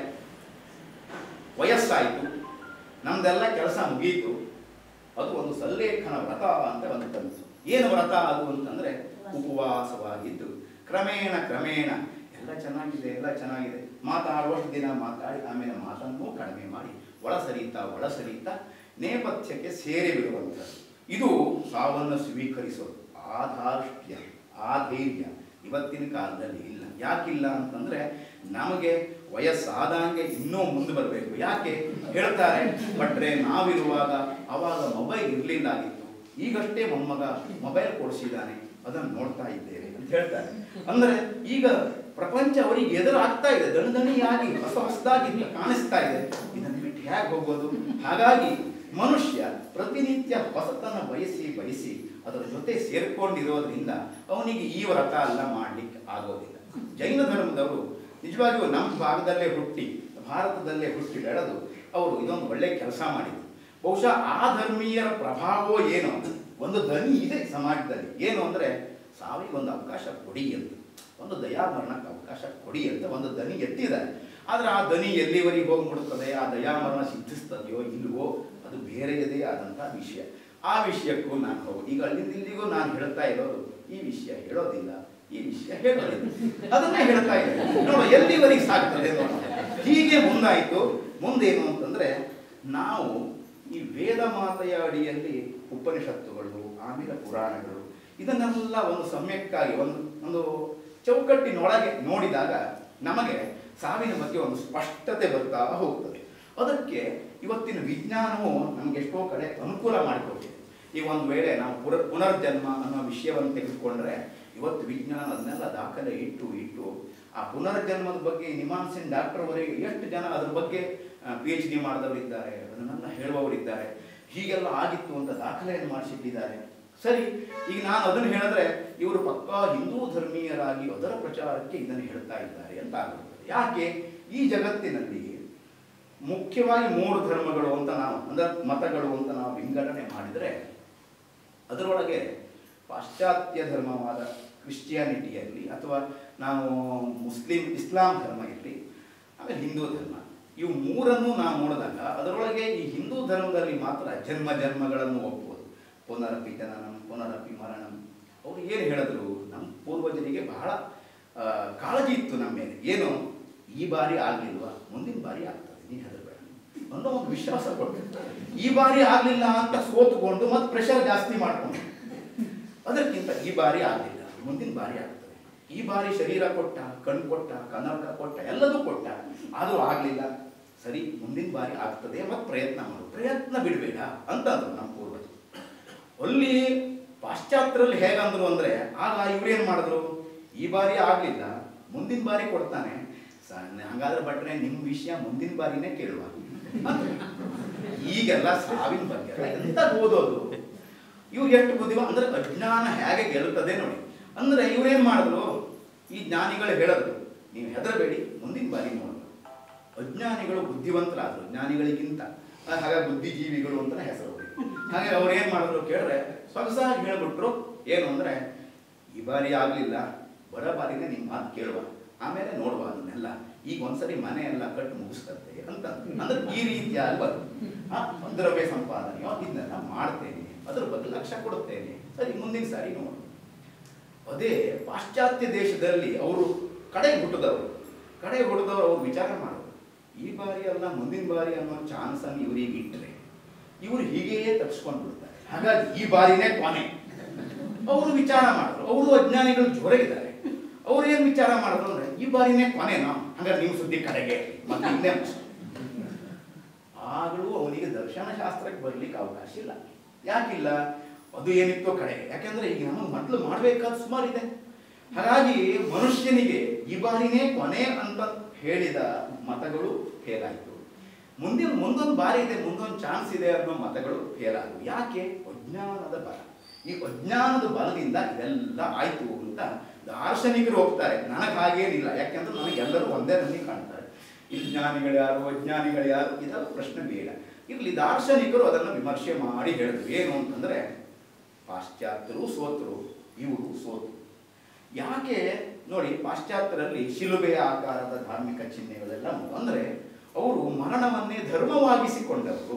A: ವಯಸ್ಸಾಯಿತು ನಮ್ದೆಲ್ಲ ಕೆಲಸ ಮುಗೀತು ಅದು ಒಂದು ಸಲ್ಲೇಖನ ವ್ರತ ಅಂತ ಒಂದು ಕನಸು ಏನು ವ್ರತ ಅದು ಅಂತಂದ್ರೆ ಉಪವಾಸವಾಗಿದ್ದು ಕ್ರಮೇಣ ಕ್ರಮೇಣ ಎಲ್ಲ ಚೆನ್ನಾಗಿದೆ ಎಲ್ಲ ಚೆನ್ನಾಗಿದೆ ಮಾತಾಡುವಷ್ಟು ದಿನ ಮಾತಾಡಿ ಆಮೇಲೆ ಮಾತನ್ನು ಕಡಿಮೆ ಮಾಡಿ ಒಳ ಸರಿತಾ ಒಳ ಸರಿತಾ ನೇಪಥ್ಯಕ್ಕೆ ಸೇರಿ ಬಿಡುವಂಥದ್ದು ಇದು ಸಾವನ್ನು ಸ್ವೀಕರಿಸೋದು ಆಧಾರ್ಷ್ಟ್ಯ ಆ ಧೈರ್ಯ ಇವತ್ತಿನ ಕಾಲದಲ್ಲಿ ಇಲ್ಲ ಯಾಕಿಲ್ಲ ಅಂತಂದ್ರೆ ನಮಗೆ ವಯಸ್ಸಾದಂಗೆ ಇನ್ನೂ ಮುಂದೆ ಬರಬೇಕು ಯಾಕೆ ಹೇಳ್ತಾರೆ ಭಟ್ರೆ ನಾವಿರುವಾಗ ಅವಾಗ ಮೊಬೈಲ್ ಇರಲಿಲ್ಲ ಆಗಿತ್ತು ಈಗಷ್ಟೇ ಮೊಮ್ಮಗ ಮೊಬೈಲ್ ಕೊಡಿಸಿದ್ದಾನೆ ಅದನ್ನು ನೋಡ್ತಾ ಇದ್ದೇವೆ ಅಂತ ಹೇಳ್ತಾರೆ ಅಂದ್ರೆ ಈಗ ಪ್ರಪಂಚ ಅವರಿಗೆ ಎದುರಾಗ್ತಾ ಇದೆ ದಣದಣಿಯಾಗಿ ಹೊಸ ಹೊಸದಾಗಿ ಕಾಣಿಸ್ತಾ ಇದೆ ಇದನ್ನು ಬಿಟ್ಟು ಹೇಗೆ ಹೋಗೋದು ಹಾಗಾಗಿ ಮನುಷ್ಯ ಪ್ರತಿನಿತ್ಯ ಹೊಸತನ ಬಯಸಿ ಬಯಸಿ ಅದರ ಜೊತೆ ಸೇರ್ಕೊಂಡಿರೋದ್ರಿಂದ ಅವನಿಗೆ ಈ ವ್ರತ ಎಲ್ಲ ಮಾಡ್ಲಿಕ್ಕೆ ಆಗೋದಿಲ್ಲ ಜೈನ ಧರ್ಮದವರು ನಿಜವಾಗಿಯೂ ನಮ್ಮ ಭಾಗದಲ್ಲೇ ಹುಟ್ಟಿ ಭಾರತದಲ್ಲೇ ಹುಟ್ಟಿ ಬೆಳೆದು ಅವರು ಇದೊಂದು ಒಳ್ಳೆ ಕೆಲಸ ಮಾಡಿದ್ರು ಬಹುಶಃ ಆ ಧರ್ಮೀಯರ ಪ್ರಭಾವವೋ ಏನೋ ಒಂದು ಧ್ವನಿ ಇದೆ ಸಮಾಜದಲ್ಲಿ ಏನು ಅಂದ್ರೆ ಸಾವಿಗೆ ಒಂದು ಅವಕಾಶ ಕೊಡಿ ಅಂತ ಒಂದು ದಯಾಮರಣಕ್ಕೆ ಅವಕಾಶ ಕೊಡಿ ಅಂತ ಒಂದು ದನಿ ಎತ್ತಿದ್ದಾರೆ ಆದ್ರೆ ಆ ದನಿ ಎಲ್ಲಿವರೆಗೆ ಹೋಗ್ಬಿಡುತ್ತದೆ ಆ ದಯಾಮರಣ ಸಿದ್ಧಿಸ್ತದೆಯೋ ಇಲ್ವೋ ಅದು ಬೇರೆಯದೇ ಆದಂತಹ ವಿಷಯ ಆ ವಿಷಯಕ್ಕೂ ನಾನು ಹೋಗಿ ಈಗ ಅಲ್ಲಿಂದ ಇಲ್ಲಿಗೂ ನಾನು ಹೇಳ್ತಾ ಇರೋದು ಈ ವಿಷಯ ಹೇಳೋದಿಲ್ಲ ಈ ವಿಷಯ ಹೇಳೋದಿಲ್ಲ ಅದನ್ನೇ ಹೇಳ್ತಾ ಇದ್ದೇನೆ ನೋಡುವ ಎಲ್ಲಿವರೆಗೆ ಸಾಗ್ತದೆ ನೋಡೋಣ ಹೀಗೆ ಮುಂದಾಯಿತು ಮುಂದೇನು ಅಂತಂದ್ರೆ ನಾವು ಈ ವೇದ ಮಾತೆಯ ಅಡಿಯಲ್ಲಿ ಉಪನಿಷತ್ತುಗಳು ಆಮೇಲೆ ಪುರಾಣಗಳು ಇದನ್ನೆಲ್ಲ ಒಂದು ಸಮ್ಯಕ್ಕಾಗಿ ಒಂದು ಒಂದು ಚೌಕಟ್ಟಿನೊಳಗೆ ನೋಡಿದಾಗ ನಮಗೆ ಸಾವಿನ ಬಗ್ಗೆ ಒಂದು ಸ್ಪಷ್ಟತೆ ಬರ್ತಾ ಹೋಗ್ತದೆ ಅದಕ್ಕೆ ಇವತ್ತಿನ ವಿಜ್ಞಾನವು ನಮ್ಗೆ ಎಷ್ಟೋ ಕಡೆ ಅನುಕೂಲ ಮಾಡಿಕೊಟ್ಟಿದೆ ಈಗ ಒಂದು ವೇಳೆ ನಾವು ಪುರ ಪುನರ್ಜನ್ಮ ಅನ್ನೋ ವಿಷಯವನ್ನು ತೆಗೆದುಕೊಂಡ್ರೆ ಇವತ್ತು ವಿಜ್ಞಾನ ಅದನ್ನೆಲ್ಲ ದಾಖಲೆ ಇಟ್ಟು ಇಟ್ಟು ಆ ಪುನರ್ಜನ್ಮದ ಬಗ್ಗೆ ನಿಮಾನ್ಸಿನ್ ಡಾಕ್ಟರ್ ವರೆಗೆ ಎಷ್ಟು ಜನ ಅದ್ರ ಬಗ್ಗೆ ಪಿ ಎಚ್ ಡಿ ಮಾಡಿದವರಿದ್ದಾರೆ ಅದನ್ನೆಲ್ಲ ಹೇಳುವವರಿದ್ದಾರೆ ಹೀಗೆಲ್ಲ ಆಗಿತ್ತು ಅಂತ ದಾಖಲೆಯನ್ನು ಮಾಡಿಸಿಟ್ಟಿದ್ದಾರೆ ಸರಿ ಈಗ ನಾನು ಅದನ್ನು ಹೇಳಿದ್ರೆ ಇವರು ಪಕ್ಕಾ ಹಿಂದೂ ಧರ್ಮೀಯರಾಗಿ ಅದರ ಪ್ರಚಾರಕ್ಕೆ ಇದನ್ನು ಹೇಳ್ತಾ ಇದ್ದಾರೆ ಅಂತ ಆಗುತ್ತೆ ಯಾಕೆ ಈ ಜಗತ್ತಿನಲ್ಲಿ ಮುಖ್ಯವಾಗಿ ಮೂರು ಧರ್ಮಗಳು ಅಂತ ನಾವು ಅಂದ್ರೆ ಮತಗಳು ಅಂತ ನಾವು ವಿಂಗಡಣೆ ಮಾಡಿದರೆ ಅದರೊಳಗೆ ಪಾಶ್ಚಾತ್ಯ ಧರ್ಮವಾದ ಕ್ರಿಶ್ಚಿಯಾನಿಟಿಯಲ್ಲಿ ಅಥವಾ ನಾವು ಮುಸ್ಲಿಂ ಇಸ್ಲಾಂ ಧರ್ಮ ಇರಲಿ ಆಮೇಲೆ ಹಿಂದೂ ಧರ್ಮ ಇವು ಮೂರನ್ನು ನಾವು ನೋಡಿದಾಗ ಅದರೊಳಗೆ ಈ ಹಿಂದೂ ಧರ್ಮದಲ್ಲಿ ಮಾತ್ರ ಜನ್ಮ ಜನ್ಮಗಳನ್ನು ಒಪ್ಪುವುದು ಪುನರಪಿ ಜನನಂ ಪುನರಪಿ ಮರಣಂ ಅವರು ಏನು ಹೇಳಿದ್ರು ನಮ್ಮ ಪೂರ್ವಜರಿಗೆ ಬಹಳ ಆ, ಕಾಳಜಿ ಇತ್ತು ನಮ್ಮ ಮೇಲೆ ಏನು ಈ ಬಾರಿ ಆಗ್ಲಿಲ್ವಾ ಮುಂದಿನ ಬಾರಿ ಆಗ್ತದೆ ನೀನು ಹೆದರಬೇಡ ಅನ್ನೋ ಒಂದು ವಿಶ್ವಾಸ ಕೊಡ್ಬೇಕು ಈ ಬಾರಿ ಆಗ್ಲಿಲ್ಲ ಅಂತ ಸೋತುಕೊಂಡು ಮತ್ತೆ ಪ್ರೆಷರ್ ಜಾಸ್ತಿ ಮಾಡ್ಕೊಂಡು ಅದಕ್ಕಿಂತ ಈ ಬಾರಿ ಆಗಲಿಲ್ಲ ಮುಂದಿನ ಬಾರಿ ಆಗ್ತದೆ ಈ ಬಾರಿ ಶರೀರ ಕೊಟ್ಟ ಕಣ್ಣು ಕೊಟ್ಟ ಕನ್ನಡಕ ಕೊಟ್ಟ ಎಲ್ಲದೂ ಕೊಟ್ಟ ಆದರೂ ಆಗಲಿಲ್ಲ ಸರಿ ಮುಂದಿನ ಬಾರಿ ಆಗ್ತದೆ ಮತ್ತೆ ಪ್ರಯತ್ನ ಮಾಡು ಪ್ರಯತ್ನ ಬಿಡಬೇಡ ಅಂತಂದ್ರು ನಮ್ಮ ಪೂರ್ವಜರು ಅಲ್ಲಿ ಪಾಶ್ಚಾತ್ಯರಲ್ಲಿ ಹೇಗಂದ್ರು ಅಂದ್ರೆ ಆಗ ಇವ್ರೇನ್ ಮಾಡಿದ್ರು ಈ ಬಾರಿ ಆಗ್ಲಿಲ್ಲ ಮುಂದಿನ ಬಾರಿ ಕೊಡ್ತಾನೆ ಸಣ್ಣ ಹಂಗಾದ್ರೆ ಭಟ್ರೆ ನಿಮ್ಮ ವಿಷಯ ಮುಂದಿನ ಬಾರಿನೇ ಕೇಳುವ ಅಂದ್ರೆ ಈಗೆಲ್ಲ ಸಾವಿನ ಬಗ್ಗೆ ಎಲ್ಲ ಎಂತ ಓದೋದು ಇವ್ರು ಎಷ್ಟು ಬುದ್ಧಿವ ಅಂದ್ರೆ ಅಜ್ಞಾನ ಹೇಗೆ ಗೆಲ್ಲುತ್ತದೆ ನೋಡಿ ಅಂದ್ರೆ ಇವ್ರೇನ್ ಮಾಡಿದ್ರು ಈ ಜ್ಞಾನಿಗಳು ಹೇಳಿದ್ರು ನೀವು ಹೆದರಬೇಡಿ ಮುಂದಿನ ಬಾರಿ ನೋಡುವ ಅಜ್ಞಾನಿಗಳು ಬುದ್ಧಿವಂತರಾದ್ರು ಜ್ಞಾನಿಗಳಿಗಿಂತ ಆ, ಹಾಗಾಗಿ ಬುದ್ಧಿಜೀವಿಗಳು ಅಂತ ಹೆಸರು ಅವ್ರಿಗೆ. ಹಾಗೆ ಅವ್ರು ಏನ್ ಮಾಡಿದ್ರು ಕೇಳಿದ್ರೆ ಸೊಗಸಾಗಿ ಹೇಳ್ಬಿಟ್ರು ಏನು ಅಂದ್ರೆ ಈ ಬಾರಿ ಆಗ್ಲಿಲ್ಲ ಬರ ಬಾರಿನೇ ನಿಮ್ಮ ಮಾತು ಕೇಳುವ ಆಮೇಲೆ ನೋಡುವ ಅದನ್ನೆಲ್ಲ ಈಗ ಒಂದ್ಸರಿ ಮನೆ ಎಲ್ಲ ಕಟ್ಟು ಮುಗಿಸ್ತಂತೆ ಅಂತ ಅಂದ್ರೆ ಈ ರೀತಿಯಾಗಿ ಬರ್ತದೆ ಆ, ದ್ರವ್ಯ ಸಂಪಾದನೆಯೋ ಇದನ್ನೆಲ್ಲ ಮಾಡ್ತೇನೆ ಅದ್ರ ಬಗ್ಗೆ ಲಕ್ಷ್ಯ ಕೊಡುತ್ತೇನೆ ಸರಿ ಮುಂದಿನ ಸಾರಿ ನೋಡು ಅದೇ ಪಾಶ್ಚಾತ್ಯ ದೇಶದಲ್ಲಿ ಅವರು ಕಡೆಗೆ ಹುಟ್ಟಿದವರು ಕಡೆಗೆ ಹುಟ್ಟಿದವರು ಅವ್ರು ವಿಚಾರ ಮಾಡೋರು ಈ ಬಾರಿ ಅಲ್ಲ ಮುಂದಿನ ಬಾರಿ ಅನ್ನೋ ಚಾನ್ಸ್ ಅನ್ನು ಇವರಿಗೆ ಇಟ್ಟರೆ ಇವರು ಹೀಗೆಯೇ ತಪ್ಪಿಸ್ಕೊಂಡು ಬಿಡ್ತಾರೆ ಹಾಗಾಗಿ ಈ ಬಾರಿನೇ ಕೊನೆ ಅವರು ವಿಚಾರ ಮಾಡಿದ್ರು ಅವರು ಅಜ್ಞಾನಿಗಳು ಜ್ವರ ಇದ್ದಾರೆ ಅವ್ರು ಏನ್ ವಿಚಾರ ಮಾಡಿದ್ರು ಅಂದ್ರೆ ಈ ಬಾರಿನೇ ಕೊನೆನಾ ಹಂಗಾರೆ ನೀವು ಸುದ್ದಿ ಕಡೆಗೆ ಮತ್ತೆ ಇನ್ನೇ ಆಗಲೂ ಅವನಿಗೆ ದರ್ಶನಶಾಸ್ತ್ರಕ್ಕೆ ಬರ್ಲಿಕ್ಕೆ ಅವಕಾಶ ಇಲ್ಲ ಯಾಕಿಲ್ಲ ಅದು ಏನಿತ್ತೋ ಕಡೆಗೆ ಯಾಕೆಂದ್ರೆ ಈಗ ನಮಗೆ ಮೊದಲು ಮಾಡಬೇಕಾದ ಸುಮಾರು ಇದೆ ಹಾಗಾಗಿ ಮನುಷ್ಯನಿಗೆ ಈ ಬಾರಿನೇ ಕೊನೆ ಅಂತ ಹೇಳಿದ ಮತಗಳು ಫೇಲ್ ಆಯಿತು ಮುಂದಿನ ಮುಂದೊಂದು ಬಾರಿ ಇದೆ ಮುಂದೊಂದು ಚಾನ್ಸ್ ಇದೆ ಅನ್ನೋ ಮತಗಳು ಫೇಲ್ ಆದವು ಯಾಕೆ ಅಜ್ಞಾನದ ಬಲ ಈ ಅಜ್ಞಾನದ ಬಲದಿಂದ ಇದೆಲ್ಲ ಆಯ್ತು ಅಂತ ದಾರ್ಶನಿಕರು ಹೋಗ್ತಾರೆ ನನಗೆ ಹಾಗೇನಿಲ್ಲ ಯಾಕೆಂದ್ರೆ ನನಗೆ ಎಲ್ಲರೂ ಒಂದೇ ನನಗೆ ಕಾಣ್ತಾರೆ ಇಲ್ಲಿ ಜ್ಞಾನಿಗಳು ಯಾರು ಅಜ್ಞಾನಿಗಳು ಯಾರು ಇದೆಲ್ಲ ಪ್ರಶ್ನೆ ಬೇಡ ಇರ್ಲಿ ದಾರ್ಶನಿಕರು ಅದನ್ನು ವಿಮರ್ಶೆ ಮಾಡಿ ಹೇಳಿದ್ರು ಏನು ಅಂತಂದ್ರೆ ಪಾಶ್ಚಾತ್ಯರು ಸೋತರು ಇವರು ಸೋತರು ಯಾಕೆ ನೋಡಿ ಪಾಶ್ಚಾತ್ಯರಲ್ಲಿ ಶಿಲುಬೆಯ ಆಕಾರದ ಧಾರ್ಮಿಕ ಚಿಹ್ನೆಗಳೆಲ್ಲ ಉಂಟು. ಅಂದ್ರೆ ಅವರು ಮರಣವನ್ನೇ ಧರ್ಮವಾಗಿಸಿಕೊಂಡವರು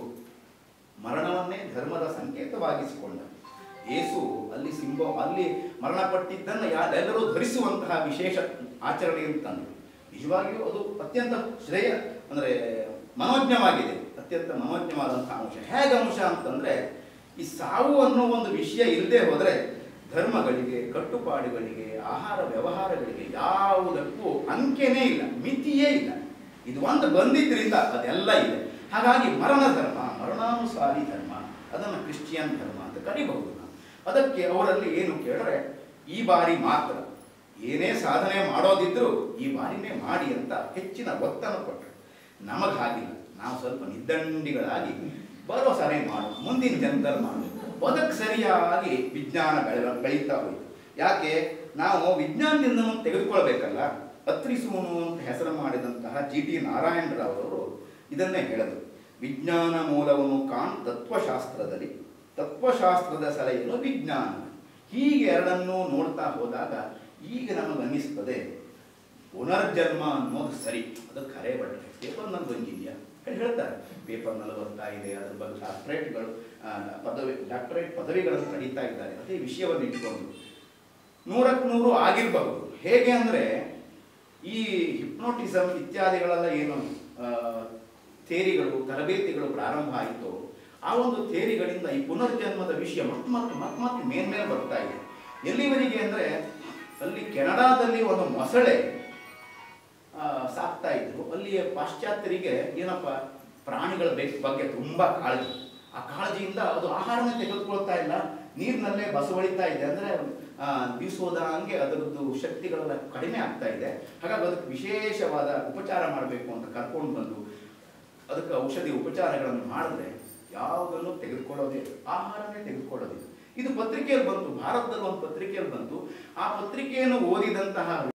A: ಮರಣವನ್ನೇ ಧರ್ಮದ ಸಂಕೇತವಾಗಿಸಿಕೊಂಡರು ಯೇಸು ಅಲ್ಲಿ ಸಿಂಬ ಅಲ್ಲಿ ಮರಣಪಟ್ಟಿದ್ದನ್ನು ಯಾರೆಲ್ಲರೂ ಧರಿಸುವಂತಹ ವಿಶೇಷ ಆಚರಣೆ ಅಂತಂದ್ರು ನಿಜವಾಗಿಯೂ ಅದು ಅತ್ಯಂತ ಶ್ರೇಯ ಅಂದ್ರೆ ಮನೋಜ್ಞವಾಗಿದೆ ಅತ್ಯಂತ ಮನೋಜ್ಞವಾದಂತಹ ಅಂಶ ಹೇಗೆ ಅಂಶ ಅಂತಂದ್ರೆ ಈ ಸಾವು ಅನ್ನೋ ಒಂದು ವಿಷಯ ಇಲ್ಲದೆ ಹೋದ್ರೆ ಧರ್ಮಗಳಿಗೆ ಕಟ್ಟುಪಾಡುಗಳಿಗೆ ಆಹಾರ ವ್ಯವಹಾರಗಳಿಗೆ ಯಾವುದಕ್ಕೂ ಅಂಕೆನೇ ಇಲ್ಲ ಮಿತಿಯೇ ಇಲ್ಲ ಇದು ಒಂದು ಬಂದಿದ್ರಿಂದ ಅದೆಲ್ಲ ಇದೆ ಹಾಗಾಗಿ ಮರಣ ಧರ್ಮ ಮರಣಾನುಸಾರಿ ಧರ್ಮ ಅದನ್ನು ಕ್ರಿಶ್ಚಿಯನ್ ಧರ್ಮ ಅಂತ ಕರಿಬಹುದು ನಾವು ಅದಕ್ಕೆ ಅವರಲ್ಲಿ ಏನು ಕೇಳಿದ್ರೆ ಈ ಬಾರಿ ಮಾತ್ರ ಏನೇ ಸಾಧನೆ ಮಾಡೋದಿದ್ರು ಈ ಬಾರಿನೇ ಮಾಡಿ ಅಂತ ಹೆಚ್ಚಿನ ಒತ್ತನ್ನು ಕೊಟ್ಟರು ನಮಗೆ ಹಾಗಿಲ್ಲ ನಾವು ಸ್ವಲ್ಪ ನಿದ್ದಂಡಿಗಳಾಗಿ ಬರೋ ಸರಿ ಮಾಡು ಮುಂದಿನ ಜನದಲ್ಲಿ ಮಾಡು ಅದಕ್ಕೆ ಸರಿಯಾಗಿ ವಿಜ್ಞಾನ ಬೆಳೆ ಬೆಳೀತಾ ಹೋಯಿತು ಯಾಕೆ ನಾವು ವಿಜ್ಞಾನದಿಂದ ತೆಗೆದುಕೊಳ್ಬೇಕಲ್ಲ ಅತ್ರಿಸುವನು ಅಂತ ಹೆಸರು ಮಾಡಿದಂತಹ ಜಿ ಟಿ ನಾರಾಯಣರಾವ್ ಅವರು ಇದನ್ನೇ ಹೇಳಿದರು ವಿಜ್ಞಾನ ಮೂಲವನ್ನು ಕಾಣ್ ತತ್ವಶಾಸ್ತ್ರದಲ್ಲಿ ತತ್ವಶಾಸ್ತ್ರದ ಸಲಹೆಯನ್ನು ವಿಜ್ಞಾನ ಹೀಗೆ ಎರಡನ್ನೂ ನೋಡ್ತಾ ಹೋದಾಗ ಈಗ ನಮಗೆ ಅನ್ನಿಸ್ತದೆ ಪುನರ್ಜನ್ಮ ಅನ್ನೋದು ಸರಿ ಅದು ಖರೆ ಬಟ್ಟೆ ಪೇಪರ್ನಲ್ಲಿ ಬಂದಿದೆಯಾ ಹೇಳಿ ಹೇಳ್ತಾರೆ ಪೇಪರ್ನಲ್ಲಿ ಬರ್ತಾ ಇದೆ ಅದ್ರ ಬಗ್ಗೆ ಡಾಕ್ಟ್ರೇಟ್ಗಳು ಆ, ಪದವಿ ಡಾಕ್ಟರೇಟ್ ಪದವಿಗಳನ್ನು ಪಡೀತಾ ಇದ್ದಾರೆ ಅದೇ ವಿಷಯವನ್ನು ಇಟ್ಕೊಂಡು ನೂರಕ್ಕೆ ನೂರು ಆಗಿರಬಹುದು ಹೇಗೆ ಅಂದರೆ ಈ ಹಿಪ್ನೋಟಿಸಮ್ ಇತ್ಯಾದಿಗಳೆಲ್ಲ ಏನು ಆ, ಥೇರಿಗಳು ತರಬೇತಿಗಳು ಪ್ರಾರಂಭ ಆಯಿತು ಆ ಒಂದು ಥೇರಿಗಳಿಂದ ಈ ಪುನರ್ಜನ್ಮದ ವಿಷಯ ಮತ್ತೆ ಮತ್ತೆ ಮತ್ತೆ ಮತ್ತೆ ಮೇಲ್ಮೇಲೆ ಬರ್ತಾ ಇದೆ ಎಲ್ಲಿವರೆಗೆ ಅಂದರೆ ಅಲ್ಲಿ ಕೆನಡಾದಲ್ಲಿ ಒಂದು ಮೊಸಳೆ ಆ, ಸಾಕ್ತಾ ಇದ್ರು ಅಲ್ಲಿಯ ಪಾಶ್ಚಾತ್ಯರಿಗೆ ಏನಪ್ಪ ಪ್ರಾಣಿಗಳ ಬೆ- ಬಗ್ಗೆ ತುಂಬಾ ಕಾಳಜಿ ಆ ಕಾಳಜಿಯಿಂದ ಅದು ಆಹಾರನೇ ತೆಗೆದುಕೊಳ್ತಾ ಇಲ್ಲ ನೀರಿನಲ್ಲೇ ಬಸವಳಿತಾ ಇದೆ ಅಂದ್ರೆ ಆ, ಬೀಸೋದ ಹಂಗೆ ಅದರದ್ದು ಶಕ್ತಿಗಳೆಲ್ಲ ಕಡಿಮೆ ಆಗ್ತಾ ಇದೆ ಹಾಗಾಗಿ ಅದಕ್ಕೆ ವಿಶೇಷವಾದ ಉಪಚಾರ ಮಾಡಬೇಕು ಅಂತ ಕರ್ಕೊಂಡು ಬಂದು ಅದಕ್ಕೆ ಔಷಧಿ ಉಪಚಾರಗಳನ್ನು ಮಾಡಿದ್ರೆ ಯಾವುದನ್ನು ತೆಗೆದುಕೊಳ್ಳೋದೇ ಇಲ್ಲ. ಆಹಾರನೇ ತೆಗೆದುಕೊಳ್ಳೋದಿಲ್ಲ ಇದು ಪತ್ರಿಕೆಯಲ್ಲಿ ಬಂತು ಭಾರತದಲ್ಲಿ ಒಂದು ಪತ್ರಿಕೆಯಲ್ಲಿ ಬಂತು ಆ ಪತ್ರಿಕೆಯನ್ನು ಓದಿದಂತಹ